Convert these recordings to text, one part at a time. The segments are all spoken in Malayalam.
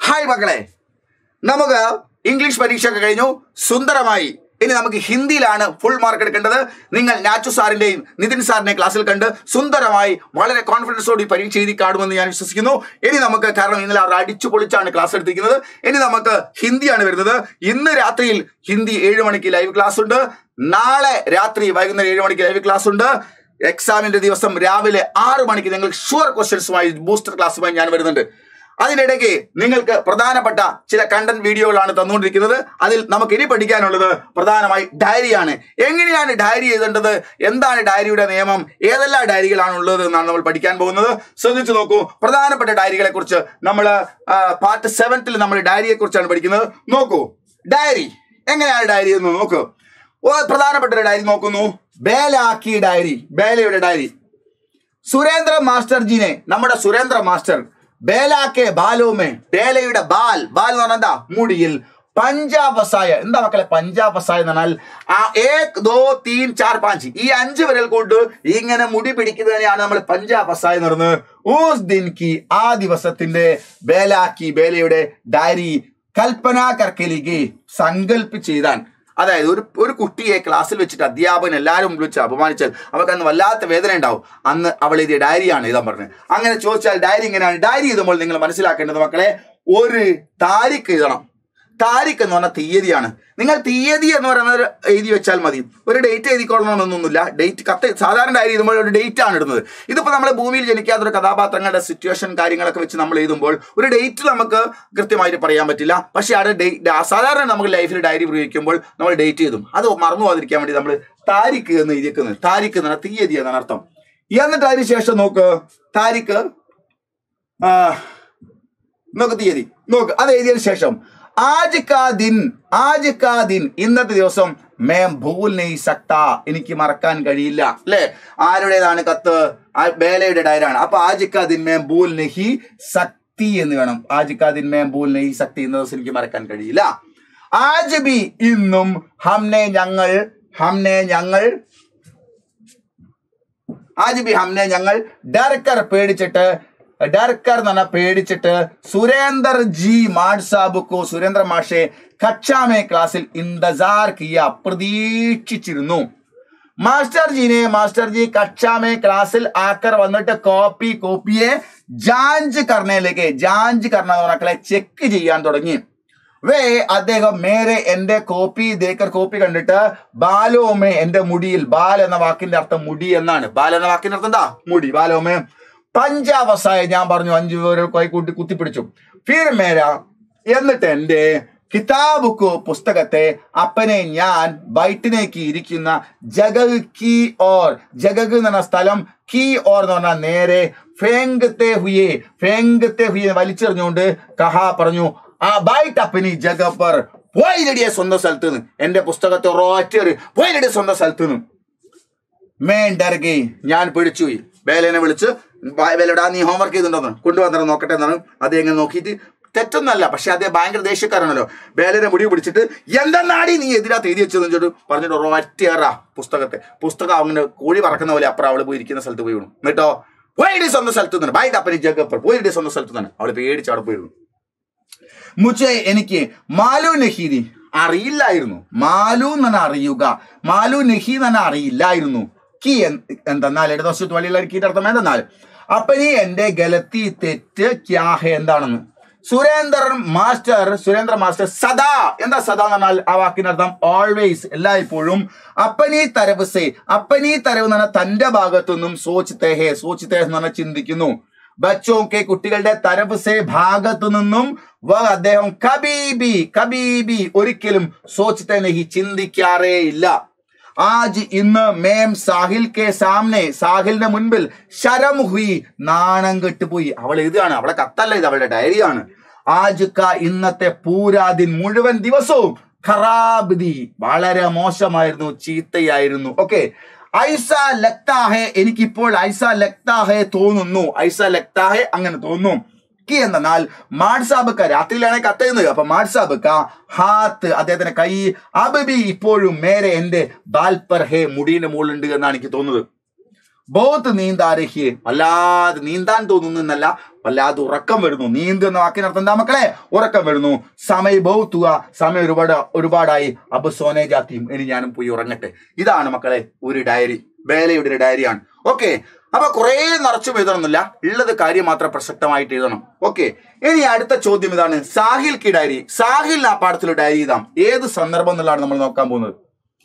ഹായ് മക്കളെ നമുക്ക് ഇംഗ്ലീഷ് പരീക്ഷ ഒക്കെ കഴിഞ്ഞു സുന്ദരമായി ഇനി നമുക്ക് ഹിന്ദിയിലാണ് ഫുൾ മാർക്ക് എടുക്കേണ്ടത് നിങ്ങൾ നാച്ചു സാറിന്റെയും നിതിൻ സാറിന്റെയും ക്ലാസ്സിൽ കണ്ട് സുന്ദരമായി വളരെ കോൺഫിഡൻസോട് ഈ പരീക്ഷ എഴുതി കാണുമെന്ന് ഞാൻ വിശ്വസിക്കുന്നു ഇനി നമുക്ക് കാരണം ഇന്നലെ അവർ അടിച്ചു പൊളിച്ചാണ് ക്ലാസ് എടുത്തിരിക്കുന്നത് ഇനി നമുക്ക് ഹിന്ദിയാണ് വരുന്നത് ഇന്ന് രാത്രിയിൽ ഹിന്ദി ഏഴ് മണിക്ക് ലൈവ് ക്ലാസ് ഉണ്ട് നാളെ രാത്രി വൈകുന്നേരം ഏഴ് മണിക്ക് ലൈവ് ക്ലാസ് ഉണ്ട് എക്സാമിന്റെ ദിവസം രാവിലെ ആറ് മണിക്ക് നിങ്ങൾക്ക് ഷുവർ ക്വസ്റ്റ്യൻസുമായി ബൂസ്റ്റർ ക്ലാസ്സുമായി ഞാൻ വരുന്നുണ്ട് അതിനിടയ്ക്ക് നിങ്ങൾക്ക് പ്രധാനപ്പെട്ട ചില കണ്ടന്റ് വീഡിയോകളാണ് തന്നുകൊണ്ടിരിക്കുന്നത് അതിൽ നമുക്ക് ഇനി പഠിക്കാനുള്ളത് പ്രധാനമായി ഡയറിയാണ് എങ്ങനെയാണ് ഡയറി എഴുതേണ്ടത് എന്താണ് ഡയറിയുടെ നിയമം ഏതെല്ലാം ഡയറികളാണ് ഉള്ളത് എന്നാണ് നമ്മൾ പഠിക്കാൻ പോകുന്നത് ശ്രദ്ധിച്ചു നോക്കൂ പ്രധാനപ്പെട്ട ഡയറികളെ കുറിച്ച് നമ്മൾ പാർട്ട് സെവൻത്തിൽ നമ്മൾ ഡയറിയെ കുറിച്ചാണ് പഠിക്കുന്നത് നോക്കൂ ഡയറി എങ്ങനെയാണ് ഡയറി എന്ന് നോക്കൂ ഓ പ്രധാനപ്പെട്ട ഒരു ഡയറി നോക്കുന്നു ബേലാക്കി ഡയറി ബേലയുടെ ഡയറി സുരേന്ദ്ര മാസ്റ്റർ ജിനെ നമ്മുടെ സുരേന്ദ്ര മാസ്റ്റർ ബേലാക്കെ ബാലോമേ ബേലയുടെ ബാൽ ബാൽ എന്ന് പറഞ്ഞാൽ എന്താ മുടിയിൽ പഞ്ചാബസായ എന്താ മക്കളെ പഞ്ചാബസായ എന്ന് പറഞ്ഞാൽ ആ ഏക് ദോ തീൻ ചാർ പാഞ്ച് ഈ അഞ്ച് വിരൽ കൊണ്ട് ഇങ്ങനെ മുടി പിടിക്കുന്നതിനെയാണ് നമ്മൾ പഞ്ചാബസായ എന്ന് പറയുന്നത് ഊസ് ദിൻ കി ആ ദിവസത്തിന്റെ ബേലാക്കി ബേലയുടെ ഡയറി കൽപ്പന കർക്കലിക്ക് സങ്കല്പിച്ച് ചെയ്താൻ അതായത് ഒരു ഒരു കുട്ടിയെ ക്ലാസ്സിൽ വെച്ചിട്ട് അധ്യാപകൻ എല്ലാവരും മുമ്പിൽ വെച്ച് അപമാനിച്ചാൽ അവർക്ക് അന്ന് വല്ലാത്ത വേദന ഉണ്ടാവും അന്ന് അവൾ എഴുതിയ ഡയറിയാണ് എഴുതാൻ പറഞ്ഞത് അങ്ങനെ ചോദിച്ചാൽ ഡയറി ഇങ്ങനെയാണ് ഡയറി എഴുതുമ്പോൾ നിങ്ങൾ മനസ്സിലാക്കേണ്ടത് മക്കളെ ഒരു താരിഖ് എഴുതണം താരിഖ് എന്ന് പറഞ്ഞ തീയതിയാണ് നിങ്ങൾ തീയതി എന്ന് പറയുന്നത് എഴുതി വെച്ചാൽ മതി ഒരു ഡേറ്റ് എഴുതിക്കൊള്ളണമെന്നൊന്നുമില്ല ഡേറ്റ് കത്ത് സാധാരണ ഡയറി എഴുതുമ്പോൾ ഒരു ഡേറ്റ് ആണ് ഇടുന്നത് ഇതിപ്പോൾ നമ്മൾ ഭൂമിയിൽ ജനിക്കാത്തൊരു കഥാപാത്രങ്ങളുടെ സിറ്റുവേഷൻ കാര്യങ്ങളൊക്കെ വെച്ച് നമ്മൾ എഴുതുമ്പോൾ ഒരു ഡേറ്റ് നമുക്ക് കൃത്യമായിട്ട് പറയാൻ പറ്റില്ല പക്ഷേ അവിടെ ഡേറ്റ് സാധാരണ നമുക്ക് ലൈഫിൽ ഡയറി ഉപയോഗിക്കുമ്പോൾ നമ്മൾ ഡേറ്റ് എഴുതും അത് മറന്നു പോകാതിരിക്കാൻ വേണ്ടി നമ്മൾ താരിഖ് എന്ന് എഴുതിക്കുന്നത് താരിഖ് എന്നാണ് തീയതി എന്നാണ് അർത്ഥം എന്നിട്ട് അതിന് ശേഷം നോക്ക് താരിഖ് ആ, നോക്ക് തീയതി നോക്ക് അത് എഴുതിയതിനു ശേഷം ആജ് കാ ദിൻ ആജ് കാ ദിൻ ഇന്നത്തെ ദിവസം മേം ഭൂൽ നെയ് സക്ത എനിക്ക് മറക്കാൻ കഴിയില്ല അല്ലെ ആരുടേതാണ് കത്ത് ആ ബേലയുടെ ഡയറാണ് അപ്പൊ ആജ് കാ ദിൻ മേം ഭൂൽ നെഹി സക്തി എന്ന് വേണം ആജ് കാ ദിൻ മേം ഭൂൽ നെഹി സക്തി ഇന്ന ദിവസം എനിക്ക് മറക്കാൻ കഴിയില്ല ആജ് ബി ഇന്നും ഹംനെ ഞങ്ങൾ ഹംനെ ഞങ്ങൾ ആജ് ബി ഹംനെ ഞങ്ങൾ ഡർക്കർ പേടിച്ചിട്ട് ഡർക്കർ എന്ന് പറഞ്ഞാൽ പേടിച്ചിട്ട് സുരേന്ദർ ജി മാഡ് സാബുക്കോ സുരേന്ദ്ര മാഷെ കച്ചാമേ ക്ലാസ്സിൽ ഇന്തസാർ കിയ പ്രതീക്ഷിച്ചിരുന്നു മാസ്റ്റർ ജിനെ മാസ്റ്റർ ജി കച്ചാമേ ക്ലാസ്സിൽ ആക്കർ വന്നിട്ട് കോപ്പി കോപ്പിയെ ജാഞ്ച് കർണയിലേക്ക് ജാഞ്ച് കർണ എന്ന് പറഞ്ഞാൽ ചെക്ക് ചെയ്യാൻ തുടങ്ങി വേ അദ്ദേഹം മേരെ എന്റെ കോപ്പി ദേക്കർ കോപ്പി കണ്ടിട്ട് ബാലോമേ എന്റെ മുടിയിൽ ബാൽ എന്ന വാക്കിന്റെ അർത്ഥം മുടി എന്നാണ് ബാൽ എന്ന വാക്കിന്റെ അർത്ഥം എന്താ മുടി ബാലോമേ പഞ്ചാവസായ ഞാൻ പറഞ്ഞു അഞ്ചു പേരെ കൈ കൂട്ടി കുത്തിപ്പിടിച്ചു ഫിർ മേര എന്നിട്ട് എന്റെ കിതാബുക്കു പുസ്തകത്തെ അപ്പനെ ഞാൻ വയറ്റിലേക്ക് ഇരിക്കുന്ന ജഗഗ് കി ഓർ ജഗഗ് എന്ന് പറഞ്ഞ സ്ഥലം കി ഓർ എന്ന് പറഞ്ഞാൽ നേരെ ഫേങ്കത്തെ ഹുയെ ഫേങ്കത്തെ ഹുയെ വലിച്ചെറിഞ്ഞുകൊണ്ട് കഹ പറഞ്ഞു ആ ബൈറ്റ് അപ്പനി ജഗപ്പർ പോയിരടിയെ സ്വന്തം സ്ഥലത്ത് നിന്ന് എന്റെ പുസ്തകത്തെ ഒറോറ്റേറി പോയിരടിയെ സ്വന്തം സ്ഥലത്ത് നിന്ന് മേൻ ഡർഗി ഞാൻ പിടിച്ചുപോയി ബേലേനെ വിളിച്ച് ബ- ബേലടാ നീ ഹോംവർക്ക് ചെയ്തിട്ടുണ്ടോന്ന് കൊണ്ടുവന്നിട്ട് നോക്കട്ടെ എന്നാണ് അദ്ദേഹം ഇങ്ങനെ നോക്കിയിട്ട് തെറ്റൊന്നല്ല പക്ഷെ അദ്ദേഹം ഭയങ്കര ദേഷ്യക്കാരനല്ലോ ബേലനെ മുടി പിടിച്ചിട്ട് എന്തെന്നാടി നീ എതിരാത്ത് എഴുതി വെച്ചതെന്ന് ചോദിച്ചിട്ട് പറഞ്ഞിട്ട് ഒറ്റയേറാ പുസ്തകത്തെ പുസ്തകം അങ്ങനെ കോഴി പറക്കുന്ന പോലെ അപ്പുറം അവള് പോയി ഇരിക്കുന്ന സ്ഥലത്ത് പോയി വീണു എന്നിട്ടോ പോയിടി സ്വന്തം സ്ഥലത്ത് നിന്ന് ബൈറ്റ് അപ്പനി ജഗപ്പർ പോയിടി സ്വന്തം സ്ഥലത്ത് തന്നെ അവള് പേടിച്ച് അവിടെ പോയിരുന്നു മുച്ചെ എനിക്ക് മാലു നഹീരി അറിയില്ലായിരുന്നു മാലു എന്ന് പറഞ്ഞാൽ അറിയുക മാലു നഹി എന്ന് പറഞ്ഞാൽ അറിയില്ലായിരുന്നു കി എന്ത്- എന്തെന്നാൽ ഇടതുവശത്ത് വഴിയുള്ള കീന്റെ അർത്ഥം എന്തെന്നാൽ അപ്പനി എന്റെ ഗലത്തി തെറ്റ് ക്യാഹെ എന്താണെന്ന് സുരേന്ദ്രൻ മാസ്റ്റർ സുരേന്ദ്ര മാസ്റ്റർ സദാ എന്താ സദാ എന്ന് പറഞ്ഞാൽ ആ വാക്കിന്റെ അർത്ഥം ഓൾവേസ് എല്ലായ്പ്പോഴും അപ്പനീ തരവ് സേ അപ്പനീ തരവ് എന്ന് പറഞ്ഞാൽ തന്റെ ഭാഗത്തുനിന്നും സോച്ചിത്തേ ഹേ സോച്ചിത്തേ എന്ന് പറഞ്ഞാൽ ചിന്തിക്കുന്നു ബച്ചോക്കെ കുട്ടികളുടെ തരഫ് സേ ഭാഗത്തു നിന്നും വ അദ്ദേഹം കബീബി കബീബി ഒരിക്കലും സോച്ചിത്തെ നഹി ചിന്തിക്കാറേ ഇല്ല ആജ് ഇന്ന് മേം സാഹിൽ കെ സാമനെ സാഹിലിന്റെ മുൻപിൽ ശരം ഹുയി നാണം കെട്ടുപോയി അവൾ എഴുതുകയാണ് അവളെ കത്തല്ല ഇത് അവളുടെ ഡയറിയാണ് ആജ് ക ഇന്നത്തെ പൂരാദിൻ മുഴുവൻ ദിവസവും ഖറാബ് ദി വളരെ മോശമായിരുന്നു ചീത്തയായിരുന്നു ഓക്കെ ഐസ ലക്താഹെ എനിക്കിപ്പോൾ ഐസ ലക്താഹെ തോന്നുന്നു ഐസ ലക്താഹെ അങ്ങനെ തോന്നുന്നു കി എന്നാൽ മാഡ്സാബക്ക രാത്രിയിലാണ് കത്തുന്നത് അപ്പൊ മാഡ്സാബക്ക ഹാത്ത് അദ്ദേഹത്തിന്റെ കൈ അബബി ഇപ്പോഴും മേരെ എന്റെ ബാൽപ്പർ ഹേ മുടിയുടെ മുകളിലുണ്ട് എന്നാണ് എനിക്ക് തോന്നുന്നത് ബോത്ത് നീന്താരഹിയെ വല്ലാതെ നീന്താൻ തോന്നുന്നു എന്നല്ല വല്ലാതെ ഉറക്കം വരുന്നു നീന്ത് എന്ന വാക്കിനർത്ഥം എന്താ മക്കളെ ഉറക്കം വരുന്നു സമയ ബൗത്തുക സമയം ഒരുപാട് ഒരുപാടായി അപ്പൊ സോനെ ജാത്തിയും ഇനി ഞാനും പോയി ഉറങ്ങട്ടെ ഇതാണ് മക്കളെ ഒരു ഡയറി ബേലയുടെ ഒരു ഡയറിയാണ് ഓക്കെ അപ്പൊ കുറെ നിറച്ചു എഴുതണമെന്നില്ല ഉള്ളത് കാര്യം മാത്രം പ്രസക്തമായിട്ട് എഴുതണം ഓക്കെ ഇനി അടുത്ത ചോദ്യം ഇതാണ് സാഹിൽ കി ഡയറി സാഹിൽ ആ പാഠത്തിൽ ഡയറി എഴുതാം ഏത് സന്ദർഭം എന്നുള്ളതാണ് നമ്മൾ നോക്കാൻ പോകുന്നത്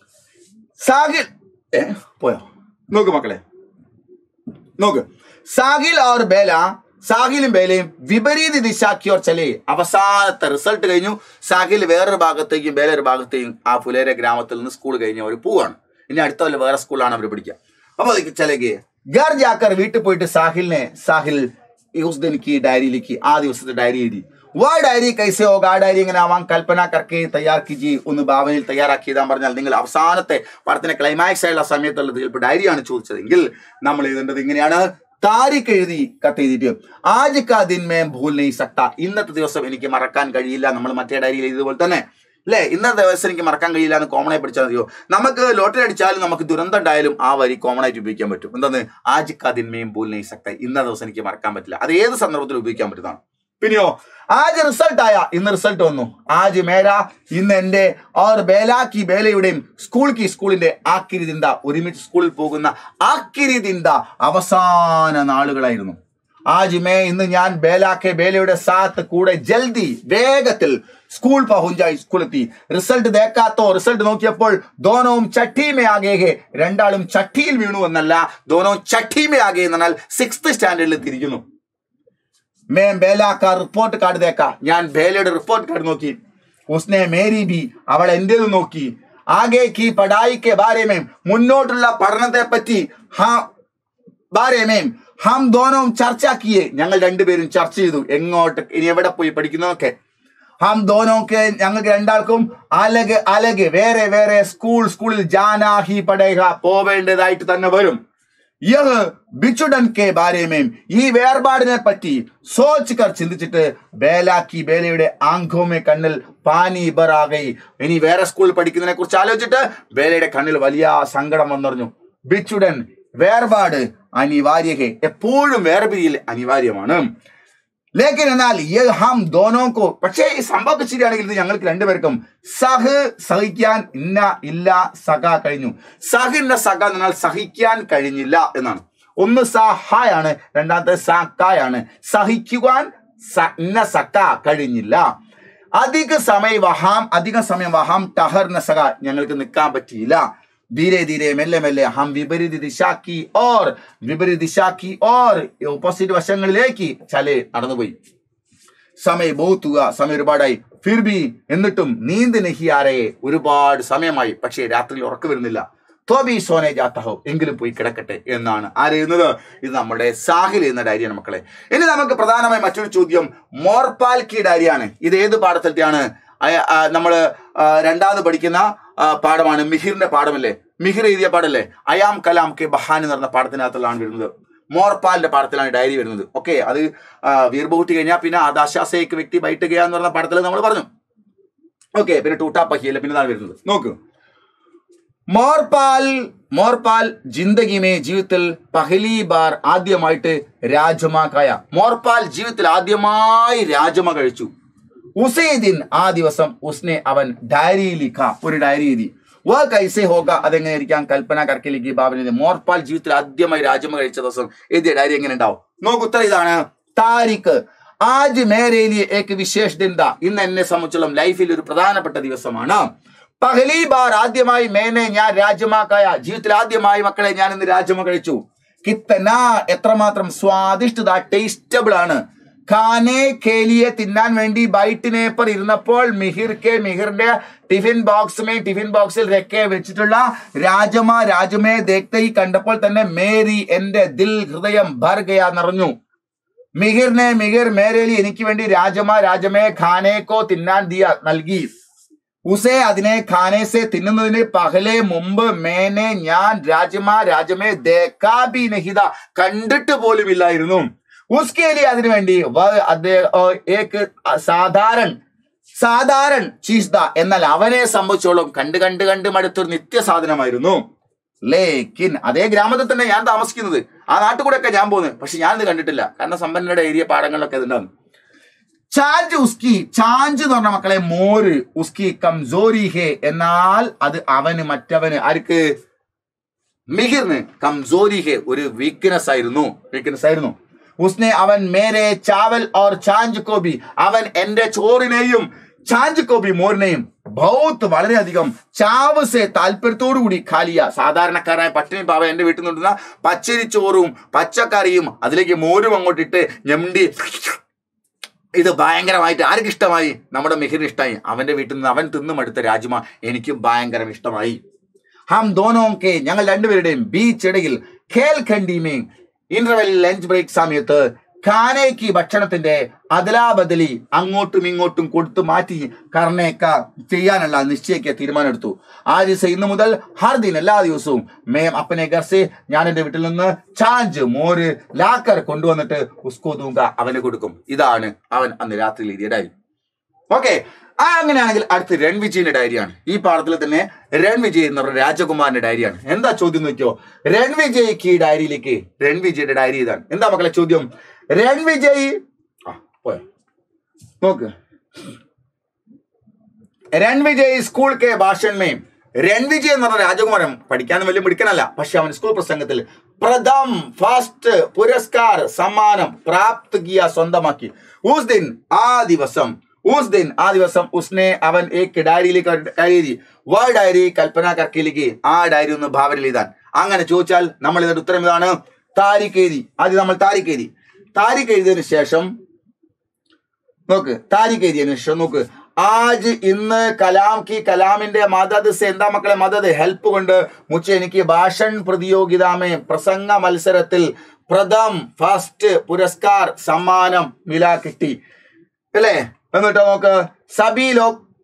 സാഹിൽ ഏ പോയോ നോക്ക് മക്കളെ നോക്ക് സാഹിൽ और ബേല സാഹിലും ബേലയും വിപരീത ദിശാക്കി ഓർ ചലേ അവസാനത്തെ റിസൾട്ട് കഴിഞ്ഞു സാഹിൽ വേറൊരു ഭാഗത്തേക്കും ബേല ഒരു ഭാഗത്തേക്കും ആ ഫുലേര ഗ്രാമത്തിൽ നിന്ന് സ്കൂൾ കഴിഞ്ഞ് അവർ പോവാണ് ഇനി അടുത്ത കൊല്ലം വേറെ സ്കൂളാണ് അവർ പഠിക്കുക അപ്പൊ അതിക്ക് ചലകെ ഗർ ജാക്കർ വീട്ടിൽ പോയിട്ട് സാഹിലിനെ സാഹിൽ ഉസ് ദിൻ की डायरी लिखी ആ ദിവസത്തെ ഡയറി എഴുതി വാ ഡയറി കൈസെ ഹോഗ ആ ഡയറി എങ്ങനെ ആവാം കൽപ്പന കർക്കെ തയ്യാർ കിജി ഒന്ന് ഭാവനയിൽ തയ്യാറാക്കിയതാൻ പറഞ്ഞാൽ നിങ്ങൾ അവസാനത്തെ പടത്തിന്റെ ക്ലൈമാക്സ് ആയുള്ള സമയത്തുള്ളത് ചിലപ്പോൾ ഡയറിയാണ് ചോദിച്ചതെങ്കിൽ നമ്മൾ എഴുതേണ്ടത് ഇങ്ങനെയാണ് താരിഖ് എഴുതി കത്ത് എഴുതിയിട്ട് ആജ് കാ ദിൻ മേ ഭൂൽ നെയ് സക്ത ഇന്നത്തെ ദിവസം എനിക്ക് മറക്കാൻ കഴിയില്ല നമ്മൾ മറ്റേ ഡയറിയിൽ എഴുതിയതുപോലെ തന്നെ അല്ലേ ഇന്നത്തെ ദിവസം എനിക്ക് മറക്കാൻ കഴിയില്ല എന്ന് കോമൺ ആയി പഠിച്ചാൽ മതിയോ നമുക്ക് ലോട്ടറി അടിച്ചാലും നമുക്ക് ദുരന്തം ഉണ്ടായാലും ആ വരി കോമൺ ആയിട്ട് ഉപയോഗിക്കാൻ പറ്റും എന്താണ് ആജ് കാ ദിൻ മേം ഭൂൽ നെയ് സക്ത ഇന്ന ദിവസം എനിക്ക് മറക്കാൻ പറ്റില്ല അത് ഏത് സന്ദർഭത്തിൽ ഉപയോഗിക്കാൻ പറ്റുന്നതാണ് പിന്നെയോ ആജ് റിസൾട്ട് ആയ ഇന്ന് റിസൾട്ട് വന്നു ആജ് മേര ഇന്ന് എന്റെ ഓർ ബേലാക്കി ബേലയുടെയും സ്കൂൾ കി സ്കൂളിന്റെ ആക്കിരി ദിന്ത ഒരുമിച്ച് സ്കൂളിൽ പോകുന്ന ആക്കിരി ദിന്ത അവസാന നാളുകളായിരുന്നു ആജ് മേ ഇന്ന് ഞാൻ ബേലാക്കെ ബേലയുടെ സാത്ത് കൂടെ ജൽദി വേഗത്തിൽ സ്കൂൾ പഹുഞ്ചായി സ്കൂളെത്തി റിസൾട്ട് ദേക്കാത്തോ റിസൾട്ട് നോക്കിയപ്പോൾ ദോനവും ചട്ടിമേ ആകേഹെ രണ്ടാളും ചട്ടിയിൽ വീണു എന്നല്ല ദോനവും ചട്ടിമേ ആകെ എന്നാൽ സിക്സ്ത് സ്റ്റാൻഡേർഡിൽ തിരിക്കുന്നു मैं बेला का റിപ്പോർട്ട് കാർഡ് ദേക്ക ഞാൻ ബേലയുടെ റിപ്പോർട്ട് കാർഡ് നോക്കി ഉസ്നെ മേരി ബി അവൾ എന്റേത് നോക്കി ആകെ കി പടായിക്ക് ബാരേമേം മുന്നോട്ടുള്ള പഠനത്തെ പറ്റി ഹാ ബാരേമേം ഹം ദോനവും ചർച്ചയാക്കിയേ ഞങ്ങൾ രണ്ടുപേരും ചർച്ച ചെയ്തു എങ്ങോട്ട് ഇനി എവിടെ പോയി പഠിക്കുന്നതൊക്കെ ഹം ദോനോക്ക് ഞങ്ങൾക്ക് രണ്ടാൾക്കും അലഗ് അലഗ് വേറെ വേറെ സ്കൂൾ സ്കൂളിൽ ജാനാഹി പടേക പോവേണ്ടതായിട്ട് തന്നെ വരും യഹ് ബിച്ചുടൻ കെ ബാരേമേം ഈ വേർപാടിനെ പറ്റി സോച്ച് കർ ചിന്തിച്ചിട്ട് ബേലാക്കി ബേലയുടെ ആംഖോമെ കണ്ണിൽ പാനി ബറാകൈ ഇനി വേറെ സ്കൂളിൽ പഠിക്കുന്നതിനെ കുറിച്ച് ആലോചിച്ചിട്ട് ബേലയുടെ കണ്ണിൽ വലിയ സങ്കടം വന്നറിഞ്ഞു ബിച്ചുടൻ വേർപാട് അനിവാര്യഹെ എപ്പോഴും വേർപിരിയൽ അനിവാര്യമാണ് ലേക്കിൻ എന്നാൽ യേ ഹം ദോനോക്കോ പക്ഷേ ഈ സംഭവം ശരിയാണെങ്കിൽ ഇത് ഞങ്ങൾക്ക് രണ്ടുപേർക്കും സഹ് സഹിക്കാൻ ഇന്ന ഇല്ല സഖ കഴിഞ്ഞു സഹിന്റെ സഖ എന്ന് പറഞ്ഞാൽ സഹിക്കാൻ കഴിഞ്ഞില്ല എന്നാണ് ഒന്ന് സഹായാണ് രണ്ടാമത്തെ സക്കായാണ് സഹിക്കുവാൻ സ- ഇന്ന സക്ക കഴിഞ്ഞില്ല അധിക സമയം വഹാം അധിക സമയം വഹാം ടഹർന സഖ ഞങ്ങൾക്ക് നിൽക്കാൻ പറ്റിയില്ല धीरे धीरे മെല്ലെ മെല്ലെ ഹം വിപരീത ദിശാക്കി ഓർ വിപരീത ദിശാക്കി ഓർ ഓപ്പോസിറ്റ് വശങ്ങളിലേക്ക് ചലെ നടന്നുപോയി സമയം ബോത്തുക സമയം ഒരുപാടായി ഫിർബി എന്നിട്ടും നീന്ത് നെഹിയാരെ ഒരുപാട് സമയമായി പക്ഷേ രാത്രി ഉറക്കം വരുന്നില്ല തോബി സോനെ ജാത്തഹോ എങ്കിലും പോയി കിടക്കട്ടെ എന്നാണ് ആരെഴുതുന്നത് ഇത് നമ്മുടെ സാഹിൽ എന്ന ഡയറിയാണ് മക്കളെ ഇനി നമുക്ക് പ്രധാനമായി മറ്റൊരു ചോദ്യം മോർപാൽ കി ഡയറിയാണ് ഇത് ഏത് പാഠത്തിലാണ് നമ്മൾ രണ്ടാമത് പഠിക്കുന്ന ആ, പാഠമാണ് മിഹിറിന്റെ പാഠമല്ലേ മിഹിർ എഴുതിയ പാഠല്ലേ അയാം കലാം കെ ബഹാൻ എന്ന് പറഞ്ഞ പാഠത്തിനകത്തുള്ളതാണ് വരുന്നത് മോർപാലിന്റെ പാഠത്തിലാണ് ഡയറി വരുന്നത് ഓക്കെ അത് ആ, വീർബൂട്ടി കഴിഞ്ഞാൽ പിന്നെ ആദാശാസേക്ക് വ്യക്തി ബൈട്ട് ഗയ എന്ന് പറഞ്ഞ പാഠത്തിൽ നമ്മൾ പറഞ്ഞു ഓക്കെ പിന്നെ ടൂട്ടാ പഹിയല്ല പിന്നെ ഇതാണ് വരുന്നത് നോക്കൂ മോർപാൽ മോർപാൽ ജിന്ദഗി മേ ജീവിതത്തിൽ പഹലി ബാർ ആദ്യമായിട്ട് രാജമാക്കായ മോർപാൽ ജീവിതത്തിൽ ആദ്യമായി രാജമ കഴിച്ചു ഉസേ ദിൻ ആ ദിവസം ഉസ്നെ അവൻ ഡയറി ലിഖ ഒരു ഡയറി എഴുതി വ കൈസെ ഹോക അതെങ്ങനെയായിരിക്കാം കൽപ്പന കർക്കിലേക്ക് ബാബിനെ മോർപാൽ ജീവിതത്തിൽ ആദ്യമായി രാജമ കഴിച്ച ദിവസം എഴുതിയ ഡയറി എങ്ങനെ ഉണ്ടാവും നോക്കു ഉത്തരം ഇതാണ് താരിഖ് ആജ് മേരേലി ഏക്ക് വിശേഷ ദിന്ത ഇന്ന് എന്നെ സംബന്ധിച്ചുള്ള ലൈഫിൽ ഒരു പ്രധാനപ്പെട്ട ദിവസമാണ് പഹലി ബാർ ആദ്യമായി മേനെ ഞാൻ രാജമാക്കായ ജീവിതത്തിൽ ആദ്യമായി മക്കളെ ഞാൻ ഇന്ന് രാജമ കഴിച്ചു കിത്തന എത്രമാത്രം സ്വാദിഷ്ടത ടേസ്റ്റബിൾ ആണ് ഖാനെ കേലിയെ തിന്നാൻ വേണ്ടി ബൈറ്റിനെ पर ഇരുന്നപ്പോൾ മിഹിർ കെ മിഹിറിന്റെ ടിഫിൻ ബോക്സ് മേ ടിഫിൻ ബോക്സിൽ രക്കെ വെച്ചിട്ടുള്ള രാജമ രാജമേ ദേഖ്തേ കണ്ടപ്പോൾ തന്നെ മേരി എന്റെ ദിൽ ഹൃദയം ഭർ ഗയാ നിറഞ്ഞു മിഹിറിനെ മിഹിർ മേരേലി എനിക്ക് വേണ്ടി രാജമ രാജമേ ഖാനേക്കോ തിന്നാൻ ദിയ നൽകി ഉസേ അതിനെ ഖാനേസെ തിന്നുന്നതിന് പകലെ മുമ്പ് മേനെ ഞാൻ രാജമ രാജമേ ദേക്കാ ബി നഹിത കണ്ടിട്ട് പോലുമില്ലായിരുന്നു उसके लिए അതിനു വേണ്ടി വ- അദ്ദേഹം ഓ, ഏക്ക് സാധാരണ സാധാരണ ചീസ്ത എന്നാൽ അവനെ സംബന്ധിച്ചോളം കണ്ട് കണ്ട് കണ്ട് മടുത്തൊരു നിത്യ സാധനമായിരുന്നു ലേക്കിൻ അതേ ഗ്രാമത്തിൽ തന്നെ ഞാൻ താമസിക്കുന്നത് ആ നാട്ടിൽ കൂടെ ഒക്കെ ഞാൻ പോകുന്നത് പക്ഷെ ഞാനിത് കണ്ടിട്ടില്ല കാരണം സമ്പന്നരുടെ ഏരിയ പാടങ്ങളിലൊക്കെ ഇതുണ്ടാവും ചാഞ്ച് ഉസ്കി ചാഞ്ച് എന്ന് പറഞ്ഞ മക്കളെ മോര് ഉസ്കി കംസോരി ഹേ എന്നാൽ അത് അവന് മറ്റവന് ആർക്ക് മിഹിറിന് കംസോരി ഹേ ഒരു വീക്ക്നെസ് ആയിരുന്നു വീക്ക്നെസ് ആയിരുന്നു ഉസ്നെ അവൻ മേരെ ചാവൽ ഓർ ചാഞ്ച് കോബി അവൻ എന്റെ ചോറിനെയും ചാഞ്ച് കോബി മോരിനെയും ബൗത്ത് വളരെയധികം ചാവ് സെ താല്പര്യത്തോടു കൂടി ഖാലിയ സാധാരണക്കാരായ പട്ടിണി പാവ എന്റെ വീട്ടിൽ നിന്നിട്ടുള്ള പച്ചരി ചോറും പച്ചക്കറിയും അതിലേക്ക് മോരും അങ്ങോട്ട് ഇട്ട് ഞെണ്ടി ഇത് ഭയങ്കരമായിട്ട് ആർക്ക് ഇഷ്ടമായി നമ്മുടെ മിഹിറിന് ഇഷ്ടമായി അവന്റെ വീട്ടിൽ നിന്ന് അവൻ തിന്നും അടുത്ത രാജ്മ എനിക്കും ഭയങ്കരം ഇഷ്ടമായി ഹം ദോനോം കെ ഞങ്ങൾ രണ്ടുപേരുടെയും ബീച്ച് ഇടയിൽ ഖേൽ ഖണ്ഡിമേ ഇന്റർവെൽ ലഞ്ച് ബ്രേക്ക് സമയത്ത് ഖാനയ്ക്ക് ഭക്ഷണത്തിന്റെ അദലാബദലി അങ്ങോട്ടും ഇങ്ങോട്ടും കൊടുത്തു മാറ്റി കർണേക്ക ചെയ്യാനുള്ള നിശ്ചയിക്ക തീരുമാനമെടുത്തു ആ ദിവസം ഇന്നു മുതൽ ഹർ ദിൻ എല്ലാ ദിവസവും മേം അപ്പനെ ഗർസെ ഞാൻ എന്റെ വീട്ടിൽ നിന്ന് ചാഞ്ച് മോര് ലാക്കർ കൊണ്ടുവന്നിട്ട് ഉസ്കോ ദൂങ്ക അവന് കൊടുക്കും ഇതാണ് അവൻ അന്ന് രാത്രിയിൽ എഴുതിയ ഡയറി ഓക്കെ ആ അങ്ങനെയാണെങ്കിൽ അടുത്ത് രൺവിജയിന്റെ ഡയറിയാണ് ഈ പാഠത്തിൽ തന്നെ രൺവിജയ് എന്ന് പറഞ്ഞ രാജകുമാരന്റെ ഡയറിയാണ് എന്താ ചോദ്യം നോക്കിയോ രൺവിജയ്ക്ക് ഈ ഡയറിയിലേക്ക് രൺവിജയുടെ ഡയറി ഇതാണ് എന്താ മക്കളെ ചോദ്യം രൺവിജയ് ആ പോയോ നോക്ക് രൺവിജയ് സ്കൂൾ കെ ഭാഷൺമേ രൺവിജയ് എന്ന് പറഞ്ഞ രാജകുമാരൻ പഠിക്കാൻ വലിയ മിടുക്കനല്ല പക്ഷെ അവൻ സ്കൂൾ പ്രസംഗത്തിൽ പ്രഥം ഫസ്റ്റ് പുരസ്കാർ സമ്മാനം പ്രാപ്തിയ സ്വന്തമാക്കി ഉസ് ദിൻ ആ ദിവസം ഉസ് ദിൻ ആ ദിവസം ഉസ്നെ അവൻ ഏക്ക് ഡയറിയിലേക്ക് എഴുതി വ ഡയറി കൽപ്പന കർക്കിലേക്ക് ആ ഡയറി ഒന്ന് ഭാവനയിൽ എഴുതാൻ അങ്ങനെ ചോദിച്ചാൽ നമ്മൾ ഇതിന്റെ ഉത്തരം ഇതാണ് താരിഖ് എഴുതി ആദ്യം നമ്മൾ താരിഖ് എഴുതി താരിഖ് എഴുതിയതിനു ശേഷം നോക്ക് താരിഖ് എഴുതിയതിനു ശേഷം നോക്ക് ആജ് ഇന്ന് കലാം കി കലാമിന്റെ മദത് സെ എന്താ മക്കളെ മദത് ഹെൽപ്പ് കൊണ്ട് മുച്ച എനിക്ക് ഭാഷൺ പ്രതിയോഗിതാമേ പ്രസംഗ മത്സരത്തിൽ പ്രഥം ഫസ്റ്റ് പുരസ്കാർ സമ്മാനം വില കിട്ടി അല്ലേ എന്നിട്ട് നോക്ക് സബി ലോ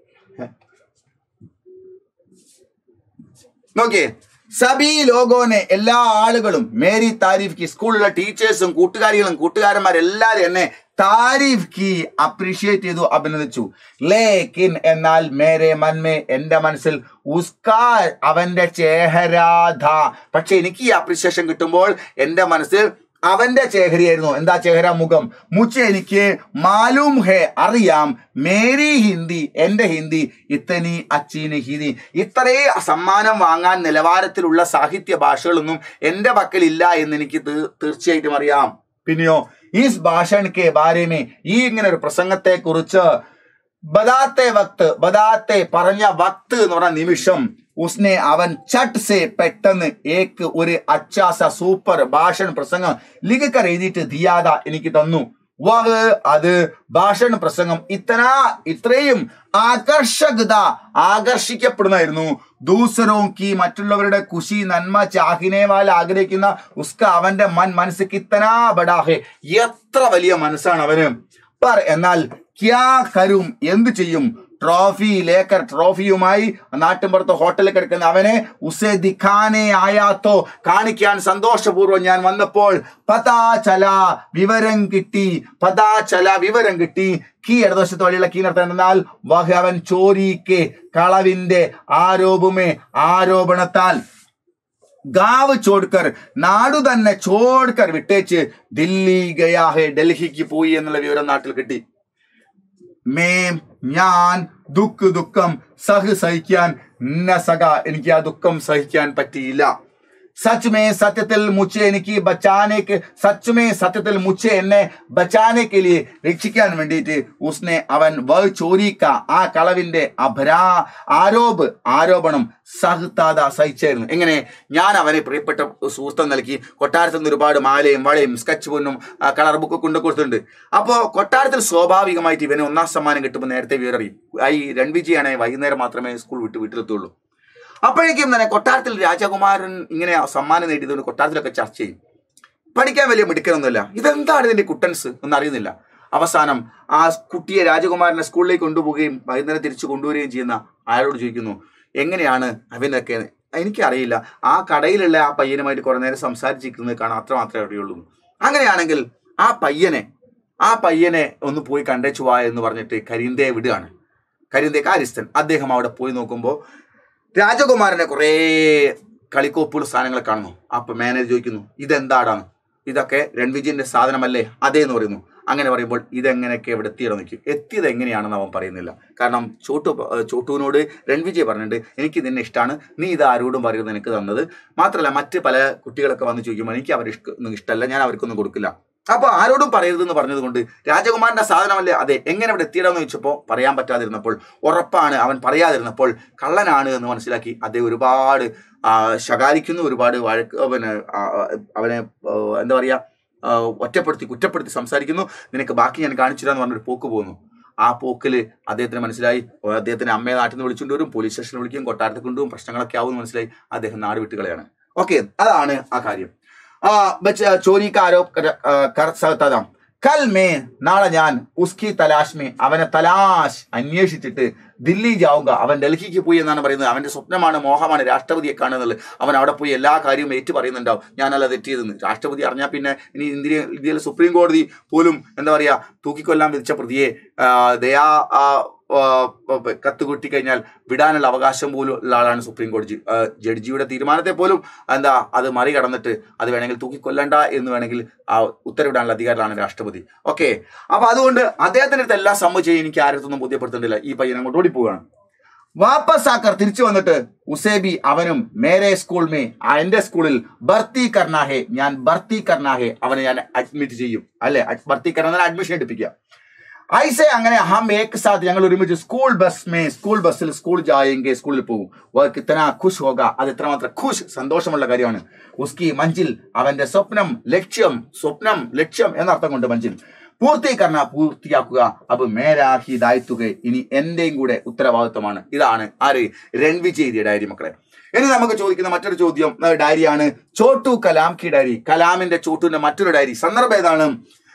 നോക്കിയേ സബി ലോഗോനെ എല്ലാ ആളുകളും മേരി താരിഫ് കി സ്കൂളിലെ ടീച്ചേഴ്സും കൂട്ടുകാരികളും കൂട്ടുകാരന്മാരെല്ലാരും എന്നെ താരിഫ് കി അപ്രീഷിയേറ്റ് ചെയ്തു അഭിനന്ദിച്ചു ലേക്കിൻ എന്നാൽ മേരെ മന്മേ എന്റെ മനസ്സിൽ ഉസ്കാർ അവന്റെ ചേഹരാധ പക്ഷെ എനിക്ക് ഈ അപ്രീഷിയേഷൻ കിട്ടുമ്പോൾ എന്റെ മനസ്സിൽ അവന്റെ ചേഹരിയായിരുന്നു എന്താ ചേഹര മുഖം മുച്ച എനിക്ക് മാലൂം ഹേ അറിയാം മേരി ഹിന്ദി എന്റെ ഹിന്ദി ഇത്തനി അച്ചീന് ഹിന്ദി ഇത്രേ സമ്മാനം വാങ്ങാൻ നിലവാരത്തിലുള്ള സാഹിത്യ ഭാഷകളൊന്നും എന്റെ പക്കലില്ല എന്ന് എനിക്ക് തീ- തീർച്ചയായിട്ടും അറിയാം പിന്നെയോ ഈ ഭാഷൺ കെ ബാരേമേ ഈ ഇങ്ങനെ ഒരു പ്രസംഗത്തെ കുറിച്ച് ബദാത്തെ വക്ത് ബദാത്തെ പറഞ്ഞ വക്ത് എന്ന് പറഞ്ഞ നിമിഷം ഉസ്നെ അവൻ ചട്ട് സെ പെട്ടെന്ന് ഏക്ക് ഒരു അച്ചാസ സൂപ്പർ ഭാഷൺ പ്രസംഗം ലിഖിക്കർ എഴുതിയിട്ട് ദിയാദ എനിക്ക് തന്നു വഹ് അത് ഭാഷൺ പ്രസംഗം ഇത്തന ഇത്രയും ആകർഷകത ആകർഷിക്കപ്പെടുന്നായിരുന്നു ദൂസറോം കി മറ്റുള്ളവരുടെ കുശി നന്മ ചാഹിനെ വാൽ ആഗ്രഹിക്കുന്ന ഉസ്ക അവന്റെ മൻ മനസ്സ് കിത്തനാ ബഡാഹെ എത്ര വലിയ മനസ്സാണ് അവന് പർ എന്നാൽ ക്യാ കരും എന്തു ചെയ്യും ട്രോഫി ലേക്കർ ട്രോഫിയുമായി നാട്ടിൻപുറത്ത് ഹോട്ടലിൽ കിടക്കുന്ന അവനെ ഉസേ ദിഖാനെ ആയാത്തോ കാണിക്കാൻ സന്തോഷപൂർവ്വം ഞാൻ വന്നപ്പോൾ പതാ ചല വിവരം കിട്ടി പതാ ചല വിവരം കിട്ടി കീ ഇടതുവശത്ത് വഴിയുള്ള കീ നടത്താൻ എന്നാൽ വഹ അവൻ ചോരിക്ക് കളവിന്റെ ആരോപമേ ആരോപണത്താൽ ഗാവ് ചോഡ്കർ നാടു തന്നെ ചോഡ്കർ വിട്ടേച്ച് ദില്ലി ഗയാഹെ ഡൽഹിക്ക് പോയി എന്നുള്ള വിവരം നാട്ടിൽ കിട്ടി മേം ഞാൻ ദുഃഖ് ദുഃഖം സഹ് സഹിക്കാൻ നസക എനിക്ക് ആ ദുഃഖം സഹിക്കാൻ പറ്റിയില്ല സച്ച് മേ സത്യത്തിൽ മുച്ചെ എനിക്ക് ബച്ചാനേക്ക് സച്ച് മേ സത്യത്തിൽ മുച്ചെ എന്നെ ബച്ചാനേക്ക് ലിയെ രക്ഷിക്കാൻ വേണ്ടിയിട്ട് ഉസ്നെ അവൻ വ ചോരിക്ക ആ കളവിന്റെ അഭരാ ആരോപ് ആരോപണം സഹ്താത സഹിച്ചായിരുന്നു എങ്ങനെ ഞാൻ അവനെ പ്രിയപ്പെട്ട സുഹൃത്തം നൽകി കൊട്ടാരത്തിൽ നിന്ന് ഒരുപാട് മാലയും വളയും സ്കച്ച് പൊന്നും ആ, കളർ ബുക്ക് കൊണ്ടു കൊടുത്തിട്ടുണ്ട് അപ്പോ കൊട്ടാരത്തിൽ സ്വാഭാവികമായിട്ട് ഇവന് ഒന്നാം സമ്മാനം കിട്ടുമ്പോൾ നേരത്തെ വിവരം അറിയും ഈ രൺവിജിയാണെ വൈകുന്നേരം മാത്രമേ സ്കൂൾ വിട്ട് വീട്ടിലെത്തുള്ളൂ അപ്പോഴേക്കും തന്നെ കൊട്ടാരത്തിൽ രാജകുമാരൻ ഇങ്ങനെ സമ്മാനം നേടിയതുകൊണ്ട് കൊട്ടാരത്തിലൊക്കെ ചർച്ച ചെയ്യും പഠിക്കാൻ വലിയ മിടുക്കനൊന്നുമില്ല ഇതെന്താണ് ഇതിന്റെ കുട്ടൻസ് ഒന്നും അറിയുന്നില്ല അവസാനം ആ കുട്ടിയെ രാജകുമാരനെ സ്കൂളിലേക്ക് കൊണ്ടുപോവുകയും വൈകുന്നേരം തിരിച്ചു കൊണ്ടുവരികയും ചെയ്യുന്ന അയാളോട് ചോദിക്കുന്നു എങ്ങനെയാണ് അവനൊക്കെ എനിക്കറിയില്ല ആ കടയിലുള്ള ആ പയ്യനുമായിട്ട് കുറെ നേരം സംസാരിച്ചിരിക്കുന്നത് കാണാൻ അത്ര മാത്രമേ അറിയുള്ളൂ അങ്ങനെയാണെങ്കിൽ ആ പയ്യനെ ആ പയ്യനെ ഒന്ന് പോയി കണ്ടേച്ചു വാ എന്ന് പറഞ്ഞിട്ട് കരിന്തയെ വിടുകയാണ് കരിന്തേ കാരിസ്ഥൻ അദ്ദേഹം അവിടെ പോയി നോക്കുമ്പോൾ രാജകുമാരനെ കുറേ കളിക്കോപ്പുകൾ സാധനങ്ങൾ കാണുന്നു അപ്പൊ മാനേജർ ചോദിക്കുന്നു ഇതെന്താടാണ് ഇതൊക്കെ രൺവിജയന്റെ സാധനമല്ലേ അതേ എന്ന് പറയുന്നു അങ്ങനെ പറയുമ്പോൾ ഇതെങ്ങനെയൊക്കെ ഇവിടെ എത്തിയിടം നിൽക്കും എത്തിയത് എങ്ങനെയാണെന്ന് അവൻ പറയുന്നില്ല കാരണം ചോട്ടു ഏർ ചോട്ടുവിനോട് രൺവിജയ് പറഞ്ഞിട്ടുണ്ട് എനിക്ക് നിന്നെ ഇഷ്ടമാണ് നീ ഇത് ആരോടും പറയുന്നത് എനിക്ക് തന്നത് മാത്രമല്ല മറ്റ് പല കുട്ടികളൊക്കെ വന്ന് ചോദിക്കുമ്പോൾ എനിക്ക് അവർ ഇഷ്ടമല്ല ഞാൻ അവർക്കൊന്നും കൊടുക്കില്ല അപ്പൊ ആരോടും പറയരുതെന്ന് പറഞ്ഞതുകൊണ്ട് രാജകുമാരന്റെ സാധനമല്ലേ അതെ എങ്ങനെ ഇവിടെ എത്തിയിടാന്ന് ചോദിച്ചപ്പോൾ പറയാൻ പറ്റാതിരുന്നപ്പോൾ ഉറപ്പാണ് അവൻ പറയാതിരുന്നപ്പോൾ കള്ളനാണ് എന്ന് മനസ്സിലാക്കി അദ്ദേഹം ഒരുപാട് ആ, ശകാരിക്കുന്നു ഒരുപാട് വഴക്ക് പിന്നെ ആ, അവനെ ആ, എന്താ പറയാ ആ, ഒറ്റപ്പെടുത്തി കുറ്റപ്പെടുത്തി സംസാരിക്കുന്നു നിനക്ക് ബാക്കി ഞാൻ കാണിച്ചു തരാന്ന് പറഞ്ഞൊരു പോക്ക് പോകുന്നു ആ പോക്കില് അദ്ദേഹത്തിന് മനസ്സിലായി ഓ, അദ്ദേഹത്തിന് അമ്മയെ നാട്ടിൽ നിന്ന് വിളിച്ചുകൊണ്ട് വരും പോലീസ് സ്റ്റേഷനിൽ വിളിക്കും കൊട്ടാരത്തിൽ കൊണ്ടുപോകും പ്രശ്നങ്ങളൊക്കെ ആവും മനസ്സിലായി അദ്ദേഹം നാട് വിട്ടുകളയാണ് ഓക്കെ അതാണ് ആ കാര്യം ആ ബച്ച ചോരി കാ ആരോപ് കര- ആ, കർ सकता था കൽ മേ നാളെ ഞാൻ ഉസ്കി തലാഷ് മേ അവനെ തലാഷ് അന്വേഷിച്ചിട്ട് ദില്ലി ജാവുക അവൻ ഡൽഹിക്ക് പോയി എന്നാണ് പറയുന്നത് അവന്റെ സ്വപ്നമാണ് മോഹമാണ് രാഷ്ട്രപതിയെ കാണുന്നത് അവൻ അവിടെ പോയി എല്ലാ കാര്യവും ഏറ്റു പറയുന്നുണ്ടാവും ഞാനല്ല തെറ്റിയതെന്ന് രാഷ്ട്രപതി അറിഞ്ഞാൽ പിന്നെ ഇനി ഇന്ത്യ ഇന്ത്യയിലെ സുപ്രീം കോടതി പോലും എന്താ പറയാ തൂക്കിക്കൊല്ലാൻ വിധിച്ച പ്രതിയെ ആ, ദയാ ആ, ആ, കത്ത് കിട്ടിക്കഴിഞ്ഞാൽ വിടാനുള്ള അവകാശം പോലും ഉള്ള ആളാണ് സുപ്രീം കോടതി ആ, ജഡ്ജിയുടെ തീരുമാനത്തെ പോലും എന്താ അത് മറികടന്നിട്ട് അത് വേണമെങ്കിൽ തൂക്കിക്കൊല്ലണ്ട എന്ന് വേണമെങ്കിൽ ആ ഉത്തരവിടാനുള്ള അധികാരമാണ് രാഷ്ട്രപതി ഓക്കെ അപ്പൊ അതുകൊണ്ട് അദ്ദേഹത്തിന്റെ അടുത്ത് എല്ലാം സമ്മതിച്ച് എനിക്ക് ആരത്തൊന്നും ബോധ്യപ്പെടുത്തേണ്ടില്ല ഈ പയ്യൻ അങ്ങോട്ട് ഓടിപ്പോവുകയാണ് വാപ്പസ് ആക്കർ തിരിച്ചു വന്നിട്ട് ഉസേബി അവനും മേരെ സ്കൂൾ മേ ആ എന്റെ സ്കൂളിൽ ഭർത്തി കർണാഹെ ഞാൻ ഭർത്തി കർണാഹെ അവനെ ഞാൻ അഡ്മിറ്റ് ചെയ്യും അല്ലെ ഭർത്തി കർണ അഡ്മിഷൻ എടുപ്പിക്കുക ഐസെ അങ്ങനെ ഹം ഏക് സാത്ത് ഞങ്ങൾ ഒരുമിച്ച് സ്കൂൾ ബസ് മേ സ്കൂൾ ബസ്സിൽ സ്കൂൾ ജായെങ്കിൽ സ്കൂളിൽ പോകും വഹ് കിത്തന ഖുഷ് ഹോക അത് എത്രമാത്രം ഖുഷ് സന്തോഷമുള്ള കാര്യമാണ് ഉസ്കി മഞ്ചിൽ അവന്റെ സ്വപ്നം ലക്ഷ്യം സ്വപ്നം ലക്ഷ്യം എന്നർത്ഥം കൊണ്ട് മഞ്ചിൽ പൂർത്തീകരണ പൂർത്തിയാക്കുക അപ്പൊ മേരാഹി ദായിത്തുക ഇനി എന്റെയും കൂടെ ഉത്തരവാദിത്വമാണ് ഇതാണ് ആര് രൺവിജയ് ഡയറി മക്കളെ ഇനി നമുക്ക് ചോദിക്കുന്ന മറ്റൊരു ചോദ്യം ആ, ഡയറിയാണ് ചോട്ടു കലാം കി ഡയറി കലാമിന്റെ ചോട്ടുവിന്റെ മറ്റൊരു ഡയറി സന്ദർഭം ഏതാണ്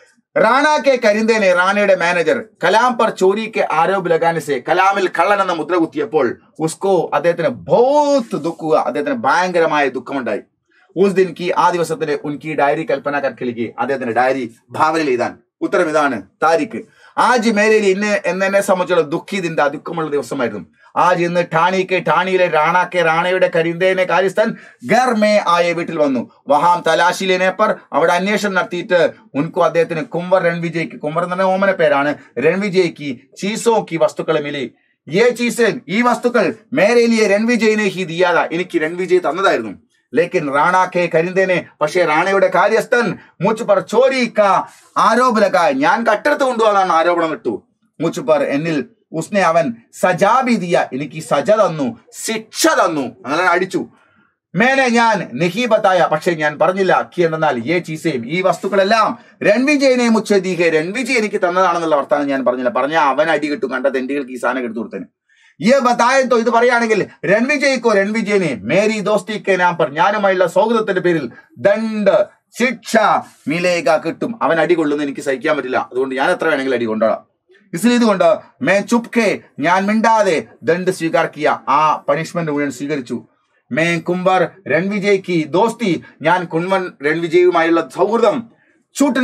റാണ കെ കരിന്തേനെ റാണയുടെ മാനേജർ കലാം പർ ചോരി കെ ആരോപ് ലഗാനെ സെ കലാമിൽ കള്ളൻ എന്ന മുദ്ര കുത്തിയപ്പോൾ ഉസ്കോ അദ്ദേഹത്തിന് ബോത്ത് ദുഃഖുക അദ്ദേഹത്തിന് ഭയങ്കരമായ ദുഃഖമുണ്ടായി ഉസ് ദിൻ കി ആ ദിവസത്തിന് ഉൻകി ഡയറി കൽപ്പന കർക്കലിക്ക് അദ്ദേഹത്തിന്റെ ഡയറി ഭാവനയിൽ എഴുതാൻ ഉത്തരം ഇതാണ് താരിഖ് ആജ് മേരയിൽ ഇന്ന് എന്നെ സംബന്ധിച്ചുള്ള ദുഃഖി ദിന്റെ ദുഃഖമുള്ള ദിവസമായിരുന്നു ആജ് ഇന്ന് ഠാണിക്ക് ഠാണിയിലെ റാണാക്കെ റാണയുടെ കരിന്തേനെ കാര്യസ്ഥൻ ഗർ മേ ആയ വീട്ടിൽ വന്നു വഹാം തലാശിലെ പർ അവിടെ അന്വേഷണം നടത്തിയിട്ട് ഉൻകു അദ്ദേഹത്തിന് കുംവർ രൺവിജയ്ക്ക് കുംവർ എന്ന് പറഞ്ഞ ഓമന പേരാണ് രൺവിജയ്ക്ക് ചീസോ കി വസ്തുക്കളെ മിലി ഏ ചീസ് ഈ വസ്തുക്കൾ മേരേലിയെ രൺവിജയിനെ ഹി ദിയാത എനിക്ക് രൺവിജയ് തന്നതായിരുന്നു ലേക്കിൻ റാണ കെ കരിന്തേനെ പക്ഷേ റാണയുടെ കാര്യസ്ഥൻ മുച്ച് പർ ചോരി കാ ആരോപ ലഗായ ഞാൻ കട്ടെടുത്ത് കൊണ്ടുപോകാനാണ് ആരോപണം ഇട്ടു മുച്ച് പർ എന്നിൽ ഉസ്നെ അവൻ സജാബി ദിയ എനിക്ക് സജ തന്നു ശിക്ഷ തന്നു അങ്ങനെ അടിച്ചു മേനെ ഞാൻ നെഹി ബത്തായ പക്ഷെ ഞാൻ പറഞ്ഞില്ല കി എന്നാൽ ഏ ചീസയും ഈ വസ്തുക്കളെല്ലാം രൺവിജയനെ മുച്ചതീകെ രൺവിജയ് എനിക്ക് തന്നതാണെന്നുള്ള വർത്താനം ഞാൻ പറഞ്ഞില്ല പറഞ്ഞ അവൻ അടി കിട്ടും കണ്ട തെണ്ടികൾക്ക് ഈ സാധനം എടുത്തു കൊടുത്തന് ഈ ബത്തായത്തോ ഇത് പറയുകയാണെങ്കിൽ രൺവിജയ്ക്കോ രൺവിജയനെ മേരി ദോസ്തി കെ നാം പർ ഞാനുമായുള്ള സൗഹൃദത്തിന്റെ പേരിൽ ദണ്ഡ് ശിക്ഷ മിലേക കിട്ടും അവൻ അടി കൊള്ളുന്ന എനിക്ക് സഹിക്കാൻ പറ്റില്ല അതുകൊണ്ട് ഞാൻ എത്ര വേണമെങ്കിലും അടി കൊണ്ടോളാം इसलिए ഇതുകൊണ്ട് മേ ചുപ്കെ ഞാൻ മിണ്ടാതെ ദണ്ഡ് സ്വീകാർക്കിയ ആ പണിഷ്മെന്റ് മുഴുവൻ സ്വീകരിച്ചു മേ കുംബർ രൺവിജയ്ക്ക് ദോസ്തി ഞാൻ കുൺവൻ രൺവിജയുമായുള്ള സൗഹൃദം ചൂട്ടന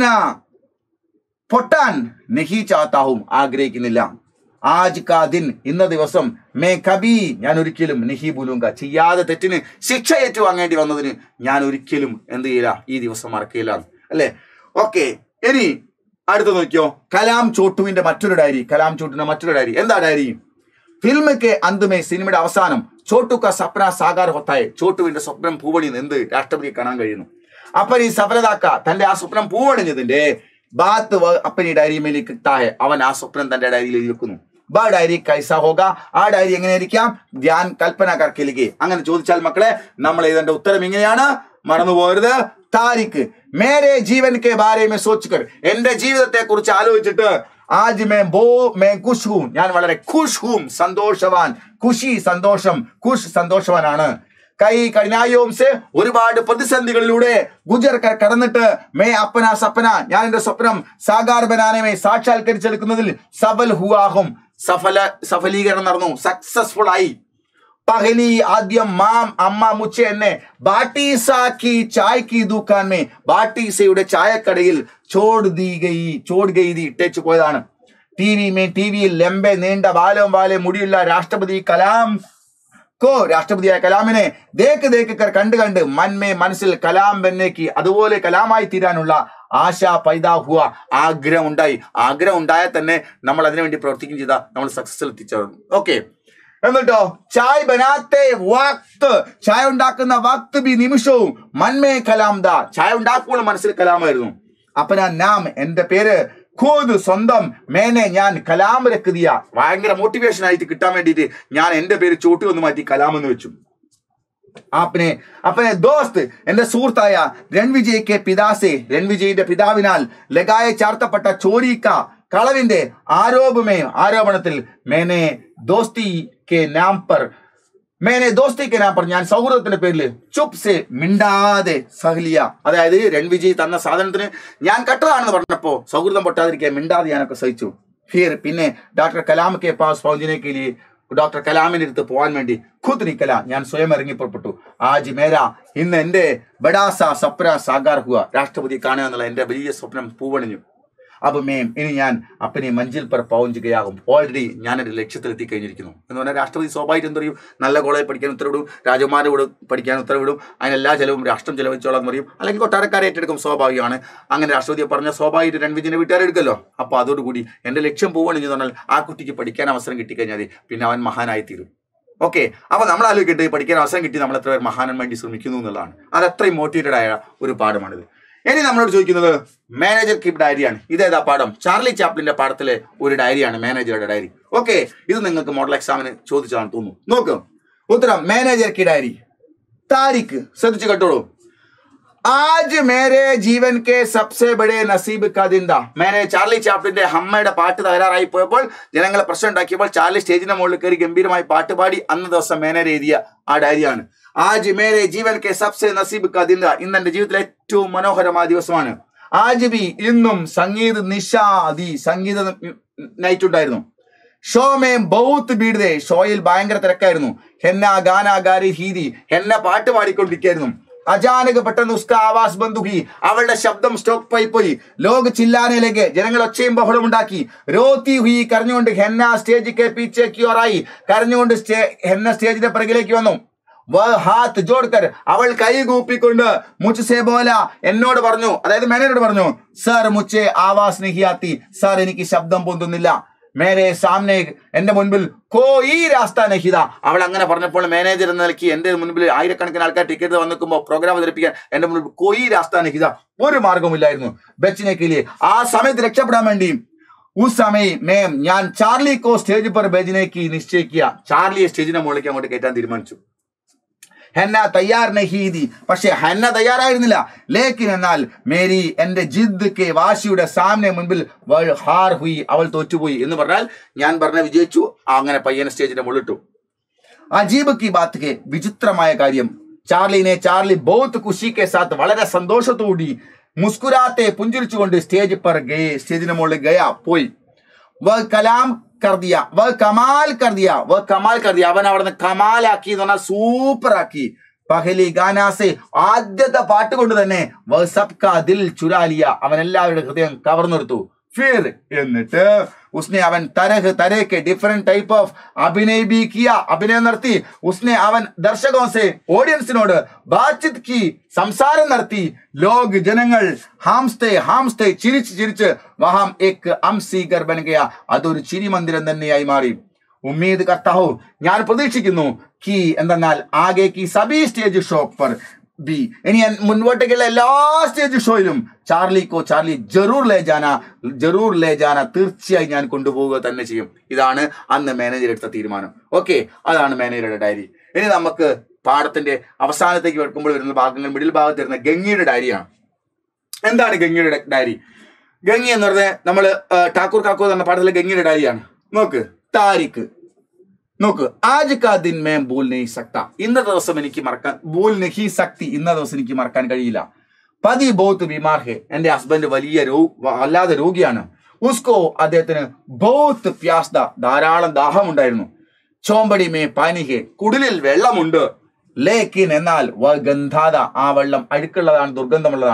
പൊട്ടാൻ നെഹി ചാത്താവും ആഗ്രഹിക്കുന്നില്ല ആജ് കാ ദിൻ ഇന്ന ദിവസം മേ കബി ഞാൻ ഒരിക്കലും നെഹി ബുലൂങ്ക ചെയ്യാതെ തെറ്റിന് ശിക്ഷ ഏറ്റുവാങ്ങേണ്ടി വന്നതിന് ഞാൻ ഒരിക്കലും എന്ത് ചെയ്യില്ല ഈ ദിവസം മറക്കില്ല അല്ലേ ഓക്കെ ഇനി അടുത്ത നോക്കിയോ കലാം ചോട്ടുവിന്റെ മറ്റൊരു ഡയറി കലാം ചോട്ടുവിന്റെ മറ്റൊരു ഡയറി എന്താ ഡയറി ഫിൽമൊക്കെ അന്തുമേ സിനിമയുടെ അവസാനം ചോട്ടുക്ക സപ്ന സാഗാർ ഹൊത്തായ ചോട്ടുവിന്റെ സ്വപ്നം പൂവണിന്ന് എന്ത് രാഷ്ട്രപതിയെ കാണാൻ കഴിയുന്നു അപ്പൻ ഈ സഫലതാക്ക തന്റെ ആ സ്വപ്നം പൂവണിഞ്ഞതിന്റെ ബാത്ത് വ- അപ്പൻ ഈ ഡയറി മേലേക്ക് തായ അവൻ ആ സ്വപ്നം തന്റെ ഡയറിയിൽ എഴുതി വെക്കുന്നു ബാ ഡയറി കൈസ ഹോക ആ ഡയറി എങ്ങനെയായിരിക്കാം ധ്യാൻ കൽപ്പന കർക്കലിക്ക് അങ്ങനെ ചോദിച്ചാൽ മക്കളെ നമ്മൾ എഴുതേണ്ട ഉത്തരം ഇങ്ങനെയാണ് മറന്നു പോകരുത് താരിഖ് മേരെ ജീവൻ കെ ബാരെ മേ സോച്ചുകർ എന്റെ ജീവിതത്തെ കുറിച്ച് ആലോചിച്ചിട്ട് ആജ് മേ ബോ മേ ഖുഷ് ഹൂം ഞാൻ വളരെ ഖുഷ് ഹൂം സന്തോഷവാൻ ഖുഷി സന്തോഷം ഖുഷ് സന്തോഷവാനാണ് കൈ കഠിനായവും സെ ഒരുപാട് പ്രതിസന്ധികളിലൂടെ ഗുജർ ക- കടന്നിട്ട് മേ അപ്പന സപ്പന ഞാൻ എന്റെ സ്വപ്നം സാഗാർ ബനാനമേ സാക്ഷാത്കരിച്ചെടുക്കുന്നതിൽ സഫൽ ഹുവാഹും സഫല സഫലീകരണം നടന്നു സക്സസ്ഫുൾ ആയി പഹലി ആദ്യം മാം അമ്മ മുച്ച എന്നെ ബാട്ടീസാക്കി ചായ് കി ദുക്കാൻ മേ ബാട്ടീസയുടെ ചായക്കടയിൽ ചോട് ദീ ഗയി ചോട് ഗയി ദി ഇട്ടേച്ചു പോയതാണ് ടി വി മേ ടി വിയിൽ ലെമ്പെ നീണ്ട ബാലവും വാലെ മുടിയുള്ള രാഷ്ട്രപതി കലാം കോ രാഷ്ട്രപതിയായ കലാമിനെ ദേക്ക് ദേക്ക് കർ കണ്ട് കണ്ട് മന്മേ മനസ്സിൽ കലാം ബന്നേക്ക് അതുപോലെ കലാമായി തീരാനുള്ള ആശ പൈതാ ഹുവ ആഗ്രഹം ഉണ്ടായി ആഗ്രഹം ഉണ്ടായാൽ തന്നെ നമ്മൾ അതിനുവേണ്ടി പ്രവർത്തിക്കുകയും ചെയ്താൽ നമ്മൾ സക്സസ്സിൽ എത്തിച്ചേർന്നു ഓക്കെ എന്നിട്ടോ ചായ് ബനാത്തെ വക്ത് ചായ ഉണ്ടാക്കുന്ന വക്ത് ബി നിമിഷവും മന്മേ കലാം ദാ ചായ ഉണ്ടാക്കുമ്പോൾ മനസ്സിൽ കലാമായിരുന്നു അപ്പന നാം എന്റെ പേര് ഖൂദ് സ്വന്തം മേനെ ഞാൻ കലാം രക്കുതിയ ഭയങ്കര മോട്ടിവേഷൻ ആയിട്ട് കിട്ടാൻ വേണ്ടിയിട്ട് ഞാൻ എന്റെ പേര് ചോട്ടി ഒന്ന് മാറ്റി കലാം എന്ന് വെച്ചു ആപ്പിനെ അപ്പനെ ദോസ്ത് എന്റെ സുഹൃത്തായ രൺവിജയ് കെ പിതാസെ രൺവിജയിന്റെ പിതാവിനാൽ ലഗായെ ചാർത്തപ്പെട്ട ചോരീക്ക കളവിന്റെ ആരോപമേ ആരോപണത്തിൽ മേനെ ദോസ്തി കെ നാം പർ മേനെ ദോസ്തി കെ നാം പർ ഞാൻ സൗഹൃദത്തിന്റെ പേരിൽ ചുപ് സെ മിണ്ടാതെ സഹലിയ അതായത് രൺവിജയ് തന്ന സാധനത്തിന് ഞാൻ കട്ടതാണെന്ന് പറഞ്ഞപ്പോ സൗഹൃദം പൊട്ടാതിരിക്കാൻ മിണ്ടാതെ ഞാനൊക്കെ സഹിച്ചു ഫിർ പിന്നെ ഡോക്ടർ കലാം കെ പാസ് പൗഞ്ചിനെ കെ ലിയെ ഡോക്ടർ കലാമിന്റെ അടുത്ത് പോകാൻ വേണ്ടി ഖുദ് നിക്കല ഞാൻ സ്വയം ഇറങ്ങി പുറപ്പെട്ടു ആജ് മേര ഇന്ന് എന്റെ ബഡാസ സപ്ന സാഗാർ ഹുവ രാഷ്ട്രപതി കാണുക എന്നുള്ള എന്റെ വലിയ സ്വപ്നം പൂവണിഞ്ഞു അപ്പൊ മേം ഇനി ഞാൻ അപ്പനെ മഞ്ചിൽ പർ പൗഞ്ചുകയാകും ഓൾറെഡി ഞാൻ എന്റെ ലക്ഷ്യത്തിൽ എത്തിക്കഴിഞ്ഞിരിക്കുന്നു എന്ന് പറഞ്ഞാൽ രാഷ്ട്രപതി സ്വാഭാവികം എന്ത് പറയും നല്ല കോളേജ് പഠിക്കാൻ ഉത്തരവിടും രാജകുമാരോട് പഠിക്കാൻ ഉത്തരവിടും അതിനെല്ലാ ചെലവും രാഷ്ട്രം ചെലവഴിച്ചോളാം എന്ന് പറയും അല്ലെങ്കിൽ കൊട്ടാരക്കാരെ ഏറ്റെടുക്കും സ്വാഭാവികമാണ് അങ്ങനെ രാഷ്ട്രപതിയെ പറഞ്ഞ സ്വാഭാവികമായിട്ട് രൺവിജിന്റെ വീട്ടുകാരെടുക്കല്ലോ അപ്പോൾ അതോടുകൂടി എന്റെ ലക്ഷ്യം പോവുകയാണെന്ന് പറഞ്ഞാൽ ആ കുട്ടിക്ക് പഠിക്കാൻ അവസരം കിട്ടിക്കഴിഞ്ഞാൽ പിന്നെ അവൻ മഹാനായി തീരും ഓക്കെ അപ്പൊ നമ്മൾ ആലോചിക്കട്ടെ പഠിക്കാൻ അവസരം കിട്ടി നമ്മൾ എത്ര പേർ മഹാനൻ വേണ്ടി ശ്രമിക്കുന്നു എന്നുള്ളതാണ് അത് അത്രയും മോട്ടിവേറ്റഡ് ആയ ഒരു പാഠമാണിത് ഇനി നമ്മളോട് ചോദിക്കുന്നത് മാനേജർ കീപ് ഡയറിയാണ് ഇതേതാ പാഠം ചാർലി ചാപ്ലിന്റെ പാഠത്തിലെ ഒരു ഡയറിയാണ് മാനേജറുടെ ഡയറി ഓക്കെ ഇത് നിങ്ങൾക്ക് മോഡൽ എക്സാമിന് ചോദിച്ചതാണെന്ന് തോന്നുന്നു നോക്ക് ഉത്തരം മാനേജർ കി ഡയറി താരിഖ് ശ്രദ്ധിച്ചു കേട്ടോളൂ ആജ് മേരെ ജീവൻ കെ സബ്സെ ബഡേ നസീബ് കാ ദിൻ ദാ മേനെ ചാർലി ചാപ്ലിന്റെ ഹമ്മയുടെ പാട്ട് തകരാറായി പോയപ്പോൾ ജനങ്ങളെ പ്രശ്നം ഉണ്ടാക്കിയപ്പോൾ ചാർലി സ്റ്റേജിന്റെ മുകളിൽ കയറി ഗംഭീരമായി പാട്ട് പാടി അന്ന് ദിവസം മേനേജർ എഴുതിയ ആ ഡയറിയാണ് ആജ് മേരെ ജീവൻ കെ സബ്സെ നസീബ് കാ ദിൻ ദാ ഇന്ന് എന്റെ ജീവിതത്തിലെ ഏറ്റവും മനോഹരമായ ദിവസമാണ് ആജ് ബി ഇന്നും സംഗീത നിഷാദി സംഗീത നൈറ്റ് ഉണ്ടായിരുന്നു ഷോ മേ ബൗത്ത് ബീഡ്തേ ഷോയിൽ ഭയങ്കര തിരക്കായിരുന്നു ഹെന്ന ഗാന ഗാരി ഹീതി ഹെന്ന പാട്ട് പാടിക്കൊണ്ടിരിക്കുകയായിരുന്നു അചാനക് പെട്ടെന്ന് ഉസ്ക ആവാസ് ബന്ധുകി അവളുടെ ശബ്ദം സ്റ്റോപ്പ് ആയി പോയി ലോക് ചില്ലാനയിലേക്ക് ജനങ്ങൾ ഒച്ചയും ബഹളം ഉണ്ടാക്കി രോത്തി ഹുയി കരഞ്ഞുകൊണ്ട് ഹെന്ന സ്റ്റേജ് കെ പീച്ചെ ക്യൂറായി കരഞ്ഞുകൊണ്ട് സ്റ്റേ ഹെന്ന സ്റ്റേജിന്റെ പിറകിലേക്ക് വന്നു വ ഹാത്ത് ജോഡ്കർ അവൾ കൈ കൂപ്പിക്കൊണ്ട് മുച്ചസേ പോല എന്നോട് പറഞ്ഞു അതായത് മേനോട് പറഞ്ഞു സർ മുച്ചെ ആവാസ് നഹിയാത്തി സർ എനിക്ക് ശബ്ദം പൊന്തുന്നില്ല മേരെ സാമനെ എന്റെ മുൻപിൽ കോയി രാസ്ത നഹിത അവൾ അങ്ങനെ പറഞ്ഞപ്പോൾ മാനേജർ എന്ന നിലയ്ക്ക് എന്റെ മുൻപിൽ ആയിരക്കണക്കിന് ആൾക്കാർ ടിക്കറ്റ് വന്നിക്കുമ്പോൾ പ്രോഗ്രാം അവതരിപ്പിക്കാൻ എന്റെ മുൻപിൽ കോയി രാസ്ത നഹിത ഒരു മാർഗമില്ലായിരുന്നു ബച്ചിനെക്കിലെ ആ സമയത്ത് രക്ഷപ്പെടാൻ വേണ്ടി ഉസ് സമയം മേം ഞാൻ ചാർലി കോ സ്റ്റേജ് पर भेजने की निश्चय किया ചാർലിയെ സ്റ്റേജിന്റെ മുകളിലേക്ക് അങ്ങോട്ട് കയറ്റാൻ തീരുമാനിച്ചു ഹെന്ന തയ്യാർ നഹീദി പക്ഷെ ഹെന്ന തയ്യാറായിരുന്നില്ല ലേക്കിൻ എന്നാൽ മേരി എന്റെ ജിദ് കെ വാശിയുടെ സാമനെ മുൻപിൽ വൾ ഹാർ ഹുയി അവൾ തോറ്റുപോയി എന്ന് പറഞ്ഞാൽ ഞാൻ പറഞ്ഞ വിജയിച്ചു അങ്ങനെ പയ്യനെ സ്റ്റേജിന്റെ മുള്ളിട്ടു അജീബ് കി ബാത്ത് കെ വിചിത്രമായ കാര്യം ചാർലിനെ ചാർലി ബോത്ത് ഖുഷി കെ സാത്ത് വളരെ സന്തോഷത്തോടി മുസ്കുരാത്തെ പുഞ്ചിരിച്ചുകൊണ്ട് സ്റ്റേജ് പർ ഗയെ സ്റ്റേജിന് മുകളിൽ ഗയ പോയി വ കലാം കർദിയ വ കമാൽ കർദിയ വ കമാൽ കർദിയ അവൻ അവിടുന്ന് കമാലാക്കി എന്ന് പറഞ്ഞാൽ സൂപ്പർ ആക്കി പഹലി ഗാനാസെ ആദ്യത്തെ പാട്ട് കൊണ്ട് തന്നെ വ സബ് കാ ദിൽ ചുരാലിയ അവൻ എല്ലാവരുടെ ഹൃദയം കവർന്നെടുത്തു ഫിർ എന്നിട്ട് ഉസ്നെ അവൻ തരഹ് തരഹ് ഡിഫറെന്റ് ടൈപ്പ് ഓഫ് അഭിനയ ബി കിയ അഭിനയം നടത്തി ഉസ്നെ അവൻ ദർശകോസെ ഓഡിയൻസിനോട് ബാച്ചിത് കി സംസാരം നടത്തി ലോക് ജനങ്ങൾ ഹാംസ്തേ ഹാംസ്തേ ചിരിച്ച് ചിരിച്ച് വഹാം എക് അംസീകർ ബൻ ഗയ അതൊരു ചിരി മന്ദിരം തന്നെയായി മാറി ഉമ്മീദ് കർത്താഹു ഞാൻ പ്രതീക്ഷിക്കുന്നു കി എന്തെന്നാൽ ആകെ കി സബി സ്റ്റേജ് ഷോ പർ ബി ഇനി ഞാൻ മുൻപോട്ടേക്കുള്ള എല്ലാ സ്റ്റേജ് ഷോയിലും ചാർലിക്കോ ചാർലി ജറൂർ ലേ ജാന ജറൂർ ലേ ജാന തീർച്ചയായും ഞാൻ കൊണ്ടുപോവുക തന്നെ ചെയ്യും ഇതാണ് അന്ന് മാനേജർ എടുത്ത തീരുമാനം ഓക്കെ അതാണ് മാനേജറുടെ ഡയറി ഇനി നമുക്ക് പാഠത്തിന്റെ അവസാനത്തേക്ക് വെക്കുമ്പോൾ വരുന്ന ഭാഗങ്ങൾ മിഡിൽ ഭാഗത്ത് വരുന്ന ഗംഗയുടെ ഡയറിയാണ് എന്താണ് ഗംഗയുടെ ഡയറി ഗംഗി എന്ന് പറഞ്ഞാൽ നമ്മൾ ഠാക്കൂർ കാക്കൂർ എന്ന പാഠത്തിലെ ഗംഗയുടെ ഡയറിയാണ് നോക്ക് താരിഖ് നോക്ക് ആജ് കാ ദിൻ മേ ബൂൽ നെയ് സക്ത ഇന്നത്തെ ദിവസം എനിക്ക് മറക്കാൻ ബൂൽ നെഹി സക്തി ഇന്ന ദിവസം എനിക്ക് മറക്കാൻ കഴിയില്ല പതി ബോത്ത് ബിമാർ ഹെ എന്റെ ഹസ്ബൻഡ് വലിയ രോ വല്ലാതെ രോഗിയാണ് ഉസ്കോ അദ്ദേഹത്തിന് ബോത്ത് പ്യാസ്ത ധാരാളം ദാഹമുണ്ടായിരുന്നു ചോമ്പടി മേ പാനി ഹെ കുടിലിൽ വെള്ളമുണ്ട് ലേക്കിൻ എന്നാൽ വ ഗന്ധാത ആ വെള്ളം അഴുക്കുള്ളതാണ് ദുർഗന്ധമുള്ളതാണ്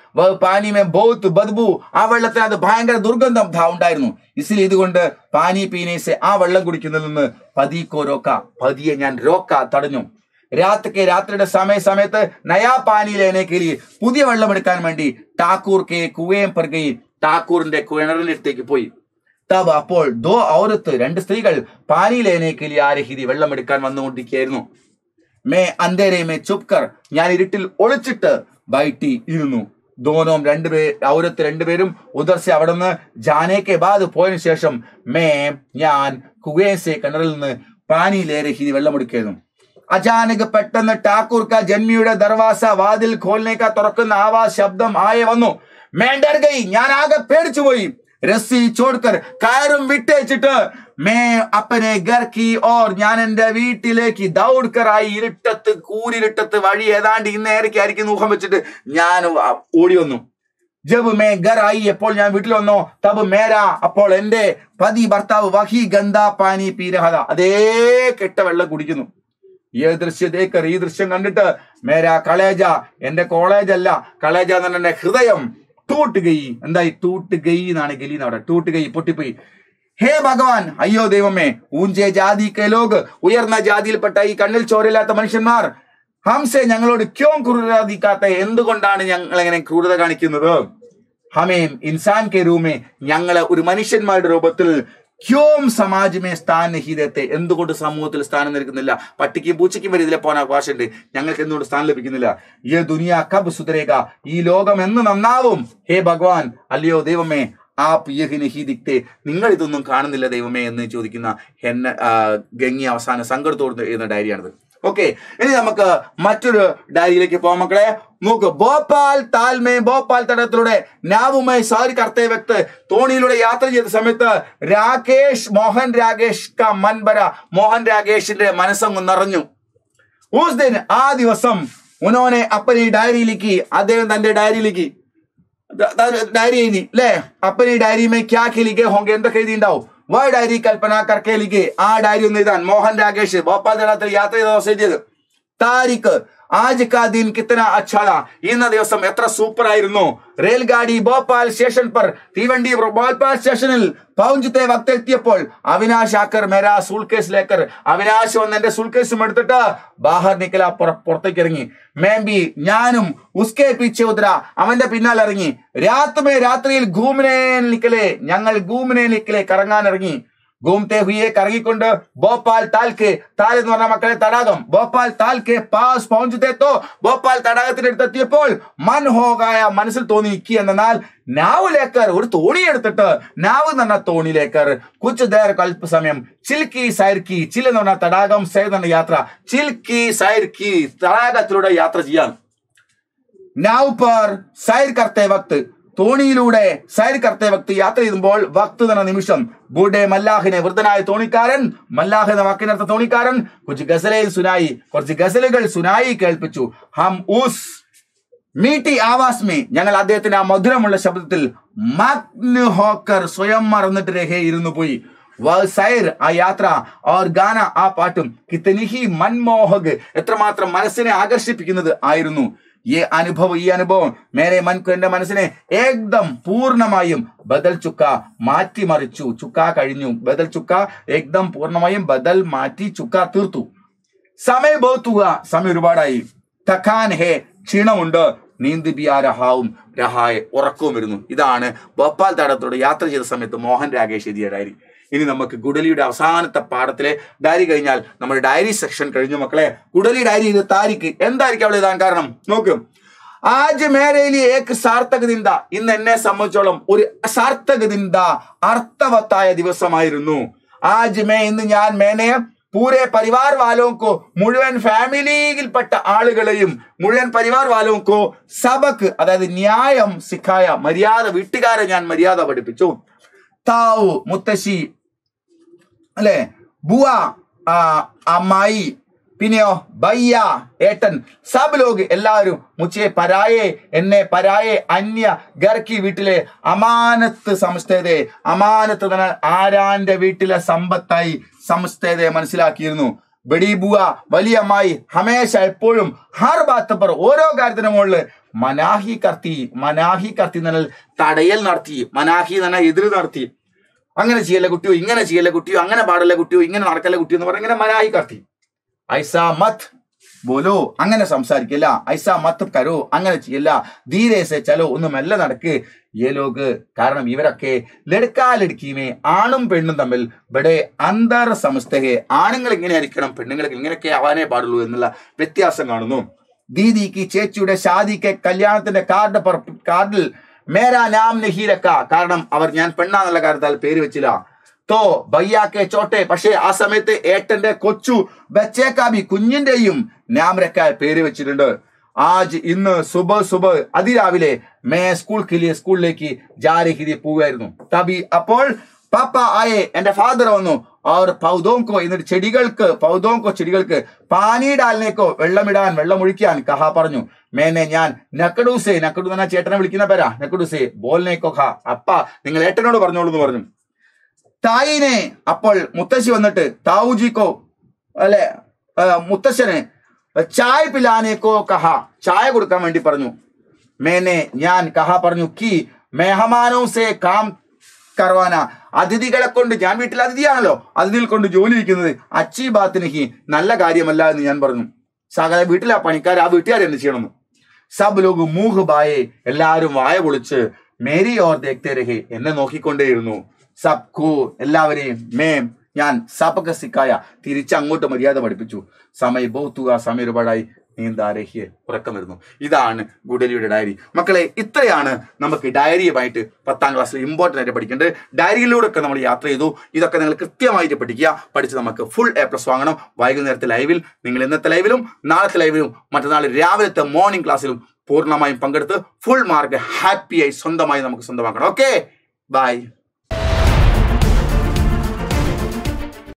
വ പാനി മേ ബോത്ത് ബദ്ബു ആ വെള്ളത്തിന് അത് ഭയങ്കര ദുർഗന്ധം ധാ ഉണ്ടായിരുന്നു ഇസിൽ ഇതുകൊണ്ട് പാനി പീനേസ് ആ വെള്ളം കുടിക്കുന്നതിൽ നിന്ന് പതിക്കോ രോക്ക പതിയെ ഞാൻ രോക്ക തടഞ്ഞു രാത്രിക്ക് രാത്രിയുടെ സമയ സമയത്ത് നയാ പാനി ലേനെ കേലി പുതിയ വെള്ളം എടുക്കാൻ വേണ്ടി ടാക്കൂർ കെ കുവേം പെർഗി ടാക്കൂറിന്റെ കിണറിന്റെ അടുത്തേക്ക് പോയി തബ് അപ്പോൾ ദോ ഔറത്ത് രണ്ട് സ്ത്രീകൾ പാനി ലേനെ കേലി ആരഹിതി വെള്ളം എടുക്കാൻ വന്നുകൊണ്ടിരിക്കുകയായിരുന്നു മേ അന്തേരെ മേ ചുപ്കർ ഞാൻ ഇരുട്ടിൽ ഒളിച്ചിട്ട് ബൈറ്റി ഇരുന്നു ദോനോം രണ്ടുപേ ഔരത്ത് രണ്ടുപേരും ഉദർസെ അവിടെ നിന്ന് ജാനേക്കെ ബാദ് പോയതിനു ശേഷം മേ ഞാൻ കുവേസെ കിണറിൽ നിന്ന് പാനിയിലേറെ ഹിതി വെള്ളമെടുക്കുന്നു അചാനക് പെട്ടെന്ന് ടാക്കൂർ ക ജന്മിയുടെ ദർവാസ വാതിൽ ഖോലിനേക്ക തുറക്കുന്ന ആവാസ് ശബ്ദം ആയ വന്നു മേണ്ടർ ഗൈ ഞാൻ ആകെ പേടിച്ചു പോയി രസ്സി ചോഡ്കർ കയറും വിട്ടേച്ചിട്ട് മേ അപ്പനെ ഗർക്കി ഓർ ഞാൻ എന്റെ വീട്ടിലേക്ക് ദൗഡ്കറായി ഇരുട്ടത്ത് കൂരിരുട്ടത്ത് വഴി ഏതാണ്ട് ഇന്നേരയ്ക്ക് ആയിരിക്കും ഊഹം വെച്ചിട്ട് ഞാൻ വ- ഓടി വന്നു ജബ് മേ ഗർ ആയി എപ്പോൾ ഞാൻ വീട്ടിൽ വന്നോ തബ് മേര അപ്പോൾ എന്റെ പതി ഭർത്താവ് വഹി ഗന്ധാ പാനി പീരഹത അതേ കെട്ട വെള്ളം കുടിക്കുന്നു ഈ ദൃശ്യത്തേക്കർ ഈ ദൃശ്യം കണ്ടിട്ട് മേര കളേജ എന്റെ കോളേജ് അല്ല കളേജ എന്ന് പറഞ്ഞ എന്റെ ഹൃദയം ടൂട്ട് ഗൈ എന്തായി ടൂട്ട് ഗൈ എന്നാണ് ഗലി അവിടെ ടൂട്ട് ഗൈ പൊട്ടിപ്പോയി ഹേ ഭഗവാൻ അയ്യോ ദൈവമേ ഊഞ്ചെ ജാതി കെ ലോക് ഉയർന്ന ജാതിയിൽപ്പെട്ട ഈ കണ്ണിൽ ചോരില്ലാത്ത മനുഷ്യന്മാർ ഹംസെ ഞങ്ങളോട് ക്യോം ക്രൂരതാദിക്കാത്ത എന്തുകൊണ്ടാണ് ഞങ്ങൾ എങ്ങനെ ക്രൂരത കാണിക്കുന്നത് ഹമേം ഇൻസാൻ കെ രൂമേ ഞങ്ങളെ ഒരു മനുഷ്യന്മാരുടെ രൂപത്തിൽ ക്യോം സമാജമേ സ്ഥാൻ നഹീതത്തെ എന്തുകൊണ്ട് സമൂഹത്തിൽ സ്ഥാനം നൽകുന്നില്ല പട്ടിക്കും പൂച്ചയ്ക്കും വരെ ഇതിലെ പോകാൻ അവകാശമുണ്ട് ഞങ്ങൾക്ക് എന്തുകൊണ്ട് സ്ഥാനം ലഭിക്കുന്നില്ല ഈ ദുനിയ കബ് സുധരേക ഈ ലോകം എന്ന് നന്നാവും ഹേ ഭഗവാൻ അല്ലയോ ദൈവമേ ആ പിയഹി നഹീദിക്തെ നിങ്ങൾ ഇതൊന്നും കാണുന്നില്ല ദൈവമേ എന്ന് ചോദിക്കുന്ന എന്നെ ആ, ഗംഗി അവസാന സങ്കടത്തോട് എഴുതുന്ന ഡയറിയാണിത് ഓക്കെ ഇനി നമുക്ക് മറ്റൊരു ഡയറിയിലേക്ക് പോകാം മക്കളെ നോക്ക് ഭോപ്പാൽ താൽമേ ഭോപ്പാൽ തടത്തിലൂടെ നാവുമായി സാരി കർത്തേ വ്യക്ത് തോണിയിലൂടെ യാത്ര ചെയ്ത സമയത്ത് രാകേഷ് മോഹൻ രാകേഷ് ക മൻബര മോഹൻ രാകേഷിന്റെ മനസ്സങ്ങ് നിറഞ്ഞു ഉസ് ദിൻ ആ ദിവസം ഉനോനെ അപ്പനെ ഡയറിയിലേക്ക് അദ്ദേഹം തന്റെ ഡയറിയിലേക്ക് ദ- ദ- ഡയറി എഴുതി അല്ലേ അപ്പൻ ഈ ഡയറി മേ ക്യാ ലിഖെ ഹോങ്കെ എന്തൊക്കെ എഴുതിണ്ടാവും വ ഡയറി കൽപ്പന കർക്കെ ലിഖെ ആ ഡയറി ഒന്ന് എഴുതാൻ മോഹൻ രാകേഷ് ഭോപ്പാൽ ജലാത്തിൽ യാത്ര ചെയ്ത ദിവസം എഴുതിയത് താരിഖ് ആജ് കാ ദിൻ കിത്തന അച്ഛാ ഇന്ന ദിവസം എത്ര സൂപ്പർ ആയിരുന്നു റെയിൽഗാഡി ഭോപ്പാൽ സ്റ്റേഷൻ പർ തീവണ്ടി ഭോപ്പാൽ സ്റ്റേഷനിൽ പൗഞ്ചത്തെ വക്ത് എത്തിയപ്പോൾ അവിനാശ് ആക്കർ മേരാ സൂൾ കേസ് ലേക്കർ അവിനാശ് വന്ന് എന്റെ സൂൾ കേസും എടുത്തിട്ട് ബാഹർ നിക്കല പുറ- പുറത്തേക്ക് ഇറങ്ങി മേംബി ഞാനും ഉസ്കെ പീച്ചെ ഉദ്ര അവന്റെ പിന്നാലെ ഇറങ്ങി രാത്മേ രാത്രിയിൽ ഗൂമിനെ നിക്കലെ ഞങ്ങൾ ഗൂമിനെ നിക്കലെ കറങ്ങാൻ ഇറങ്ങി घूमते हुए കറങ്ങിക്കൊണ്ട് ഭോപ്പാൽ താൽക്ക് താൽ എന്ന് പറഞ്ഞ മക്കളെ തടാകം ഭോപ്പാൽ താൽക്ക് പാസ് പਹੁഞ്ചത്തെ തോ ഭോപ്പാൽ തടാകത്തിന്റെ അടുത്തെത്തിയപ്പോൾ മൻ ഹോകായ മനസ്സിൽ തോന്നി നിക്കി എന്നാൽ നാവ് ലേക്കർ ഒരു തോണി എടുത്തിട്ട് നാവ് എന്ന് പറഞ്ഞ തോണി ലേക്കർ കുച്ച് ദേർ അല്പ സമയം ചിൽക്കി സൈർക്കി ചിൽ എന്ന് പറഞ്ഞ തടാകം സൈർ എന്ന് പറഞ്ഞ യാത്ര ചിൽക്കി സൈർക്കി തടാകത്തിലൂടെ യാത്ര ചെയ്യാൻ നാവ് പർ സൈർ കർത്തേ വക്ത് തോണിയിലൂടെ സൈർ കർത്തേ വക്ത് യാത്ര ചെയ്യുമ്പോൾ വക്ത് എന്ന നിമിഷം ബൂഡെ മല്ലാഹിനെ വൃദ്ധനായ തോണിക്കാരൻ മല്ലാഹ് എന്ന വാക്കിനർത്ഥ തോണിക്കാരൻ കുറച്ച് ഗസലയിൽ സുനായി കുറച്ച് ഗസലുകൾ സുനായി കേൾപ്പിച്ചു ഹം ഉസ് മീട്ടി ആവാസ് മേ ഞങ്ങൾ അദ്ദേഹത്തിന്റെ ആ മധുരമുള്ള ശബ്ദത്തിൽ മഗ്ന ഹോക്കർ സ്വയം മറന്നിട്ട് രഹേ ഇരുന്നു പോയി വ സൈർ ആ യാത്ര ഓർ ഗാന ആ പാട്ടും കിത്തനിഹി മൻമോഹക് എത്രമാത്രം മനസ്സിനെ ആകർഷിപ്പിക്കുന്നത് ആയിരുന്നു ഈ അനുഭവം ഈ അനുഭവം മേരെ മൻകു എന്റെ മനസ്സിനെ ഏകദം പൂർണ്ണമായും ബദൽ ചുക്ക മാറ്റിമറിച്ചു ചുക്ക കഴിഞ്ഞു ബദൽ ചുക്ക ഏകദം പൂർണ്ണമായും ബദൽ മാറ്റി ചുക്ക തീർത്തു സമയം ബോത്തുക സമയം ഒരുപാടായി തക്കാൻ ഹേ ക്ഷീണമുണ്ട് നീന്തി ബിയാ രഹാവും രഹായ ഉറക്കവും വരുന്നു ഇതാണ് ഭോപ്പാൽ തടത്തോട് യാത്ര ചെയ്ത സമയത്ത് മോഹൻ രാകേഷ് എഴുതിയ ഡയറി ഇനി നമുക്ക് ഗുഡലിയുടെ അവസാനത്തെ പാഠത്തിലെ ഡയറി കഴിഞ്ഞാൽ നമ്മുടെ ഡയറി സെക്ഷൻ കഴിഞ്ഞു മക്കളെ ഗുഡലി ഡയറി ഇത് താരിക്ക് എന്തായിരിക്കും അവൾ എഴുതാൻ കാരണം നോക്ക് ആജ് മേരയിലെ ഏക്ക് സാർത്ഥക ദിന്ത ഇന്ന് എന്നെ സംബന്ധിച്ചോളം ഒരു സാർത്ഥക ദിന്ത അർത്ഥവത്തായ ദിവസമായിരുന്നു ആജ് മേ ഇന്ന് ഞാൻ മേനെ പൂരെ പരിവാർ വാലോക്കോ മുഴുവൻ ഫാമിലിയിൽപ്പെട്ട ആളുകളെയും മുഴുവൻ പരിവാർ വാലോക്കോ സബക്ക് അതായത് ന്യായം സിഖായ മര്യാദ വീട്ടുകാരെ ഞാൻ മര്യാദ പഠിപ്പിച്ചു താവു മുത്തശ്ശി അല്ലെ ബുവ ആ, അമ്മായി പിന്നെയോ ബയ്യ ഏട്ടൻ സബ് ലോഗ് എല്ലാവരും മുച്ചെ പരായെ എന്നെ പരായെ അന്യ ഗർക്കി വീട്ടിലെ അമാനത്ത് സംസ്ഥേതെ അമാനത്ത് എന്ന് പറഞ്ഞാൽ ആരാന്റെ വീട്ടിലെ സമ്പത്തായി സംസ്ഥേതെ മനസ്സിലാക്കിയിരുന്നു ബഡി ബുവ വലിയ അമ്മായി ഹമേശ എപ്പോഴും ഹർ ബാത്ത് പർ ഓരോ കാര്യത്തിന് മുകളിൽ മനാഹി കർത്തി മനാഹി കർത്തി എന്ന് പറഞ്ഞാൽ തടയൽ നടത്തി മനാഹി എന്ന് പറഞ്ഞാൽ എതിര് നടത്തി അങ്ങനെ ചെയ്യല്ല കുട്ടിയോ ഇങ്ങനെ ചെയ്യല്ല കുട്ടിയോ അങ്ങനെ പാടല്ല കുട്ടിയോ ഇങ്ങനെ നടക്കല്ല കുട്ടിയോ എന്ന് പറഞ്ഞ ഇങ്ങനെ മനാഹി കർത്തി ഐസ മത് ബോലോ അങ്ങനെ സംസാരിക്കില്ല ഐസ മത്ത് കരോ അങ്ങനെ ചെയ്യില്ല ധീരേസെ ചലോ ഒന്ന് മെല്ലെ നടക്ക് ഏ ലോക് കാരണം ഇവരൊക്കെ ലടുക്കാ ലടുക്കിയുമേ ആണും പെണ്ണും തമ്മിൽ ഇവിടെ അന്തർ സമസ്തയെ ആണുങ്ങൾ ഇങ്ങനെ ആയിരിക്കണം പെണ്ണുങ്ങൾക്ക് ഇങ്ങനെയൊക്കെ ആവാനേ പാടുള്ളൂ എന്നുള്ള വ്യത്യാസം കാണുന്നു ദീദിക്ക് ചേച്ചിയുടെ ഷാദിക്ക് കല്യാണത്തിന്റെ കാർഡ് പർ- കാർഡിൽ മേരാ നാം നഹീരക്ക കാരണം അവർ ഞാൻ പെണ്ണാന്നുള്ള കാര്യത്താൽ പേര് വെച്ചില്ല തോ ബയ്യാക്കെ ചോട്ടെ പക്ഷേ ആ സമയത്ത് ഏട്ടന്റെ കൊച്ചു ബച്ചേക്കാബി കുഞ്ഞിന്റെയും നാമരക്ക പേര് വെച്ചിട്ടുണ്ട് ആജ് ഇന്ന് സുബ സുബ അതിരാവിലെ മേ സ്കൂൾ കിലിയെ സ്കൂളിലേക്ക് ജാരഹിരി പോവുകയായിരുന്നു തബി അപ്പോൾ പാപ്പ ആയെ എന്റെ ഫാദർ വന്നു അവർ പൗതോങ്കോ എന്നിട്ട് ചെടികൾക്ക് പൗതോങ്കോ ചെടികൾക്ക് പാനി ഡാലിനേക്കോ വെള്ളമിടാൻ വെള്ളമൊഴിക്കാൻ കഹ പറഞ്ഞു മേനെ ഞാൻ നക്കഡൂസേ നക്കഡു എന്ന ചേട്ടനെ വിളിക്കുന്ന പേരാ നക്കഡൂസേ ബോലിനേക്കോ ഖ അപ്പ നിങ്ങൾ ഏട്ടനോട് പറഞ്ഞോളൂ എന്ന് പറഞ്ഞു തായിനെ അപ്പോൾ മുത്തശ്ശി വന്നിട്ട് താവുജിക്കോ അല്ലെ ആ, മുത്തശ്ശന് ചായ പിലാനേക്കോ കഹ ചായ കൊടുക്കാൻ വേണ്ടി പറഞ്ഞു മേനെ ഞാൻ കഹ പറഞ്ഞു കി മെഹമാനോ സേ കാം കർവാന അതിഥികളെ കൊണ്ട് ഞാൻ വീട്ടിൽ അതിഥിയാണല്ലോ അതിഥികൾ കൊണ്ട് ജോലി ഇരിക്കുന്നത് അച്ചി ബാത്തിന് ഹി നല്ല കാര്യമല്ല എന്ന് ഞാൻ പറഞ്ഞു സകല വീട്ടിലെ പണിക്കാർ ആ വീട്ടുകാർ എന്ത് ചെയ്യണമെന്ന് സബ് ലോക് മൂഹ് ബായെ എല്ലാവരും വായ പൊളിച്ച് മേരി ഓർ ദേഖ്തേ രഹെ എന്നെ നോക്കിക്കൊണ്ടേയിരുന്നു സബ്കു എല്ലാവരെയും മേം ഞാൻ സബക സിക്കായ തിരിച്ച് അങ്ങോട്ട് മര്യാദ പഠിപ്പിച്ചു സമയ ബൗത്തുക സമയ ഒരുപാടായി നീന്താരഹ്യ ഉറക്കം വരുന്നു ഇതാണ് ഗുഡലിയുടെ ഡയറി മക്കളെ ഇത്രയാണ് നമുക്ക് ഡയറിയുമായിട്ട് പത്താം ക്ലാസ്സിൽ ഇമ്പോർട്ടൻ്റ് ആയിട്ട് പഠിക്കേണ്ടത് ഡയറിയിലൂടെ ഒക്കെ നമ്മൾ യാത്ര ചെയ്തു ഇതൊക്കെ നിങ്ങൾ കൃത്യമായിട്ട് പഠിക്കുക പഠിച്ച് നമുക്ക് ഫുൾ എ പ്ലസ് വാങ്ങണം വൈകുന്നേരത്തെ ലൈവിൽ നിങ്ങൾ ഇന്നത്തെ ലൈവിലും നാളത്തെ ലൈവിലും മറ്റന്നാൾ രാവിലത്തെ മോർണിംഗ് ക്ലാസ്സിലും പൂർണ്ണമായും പങ്കെടുത്ത് ഫുൾ മാർക്ക് ഹാപ്പിയായി സ്വന്തമായി നമുക്ക് സ്വന്തമാക്കണം ഓക്കെ ബൈ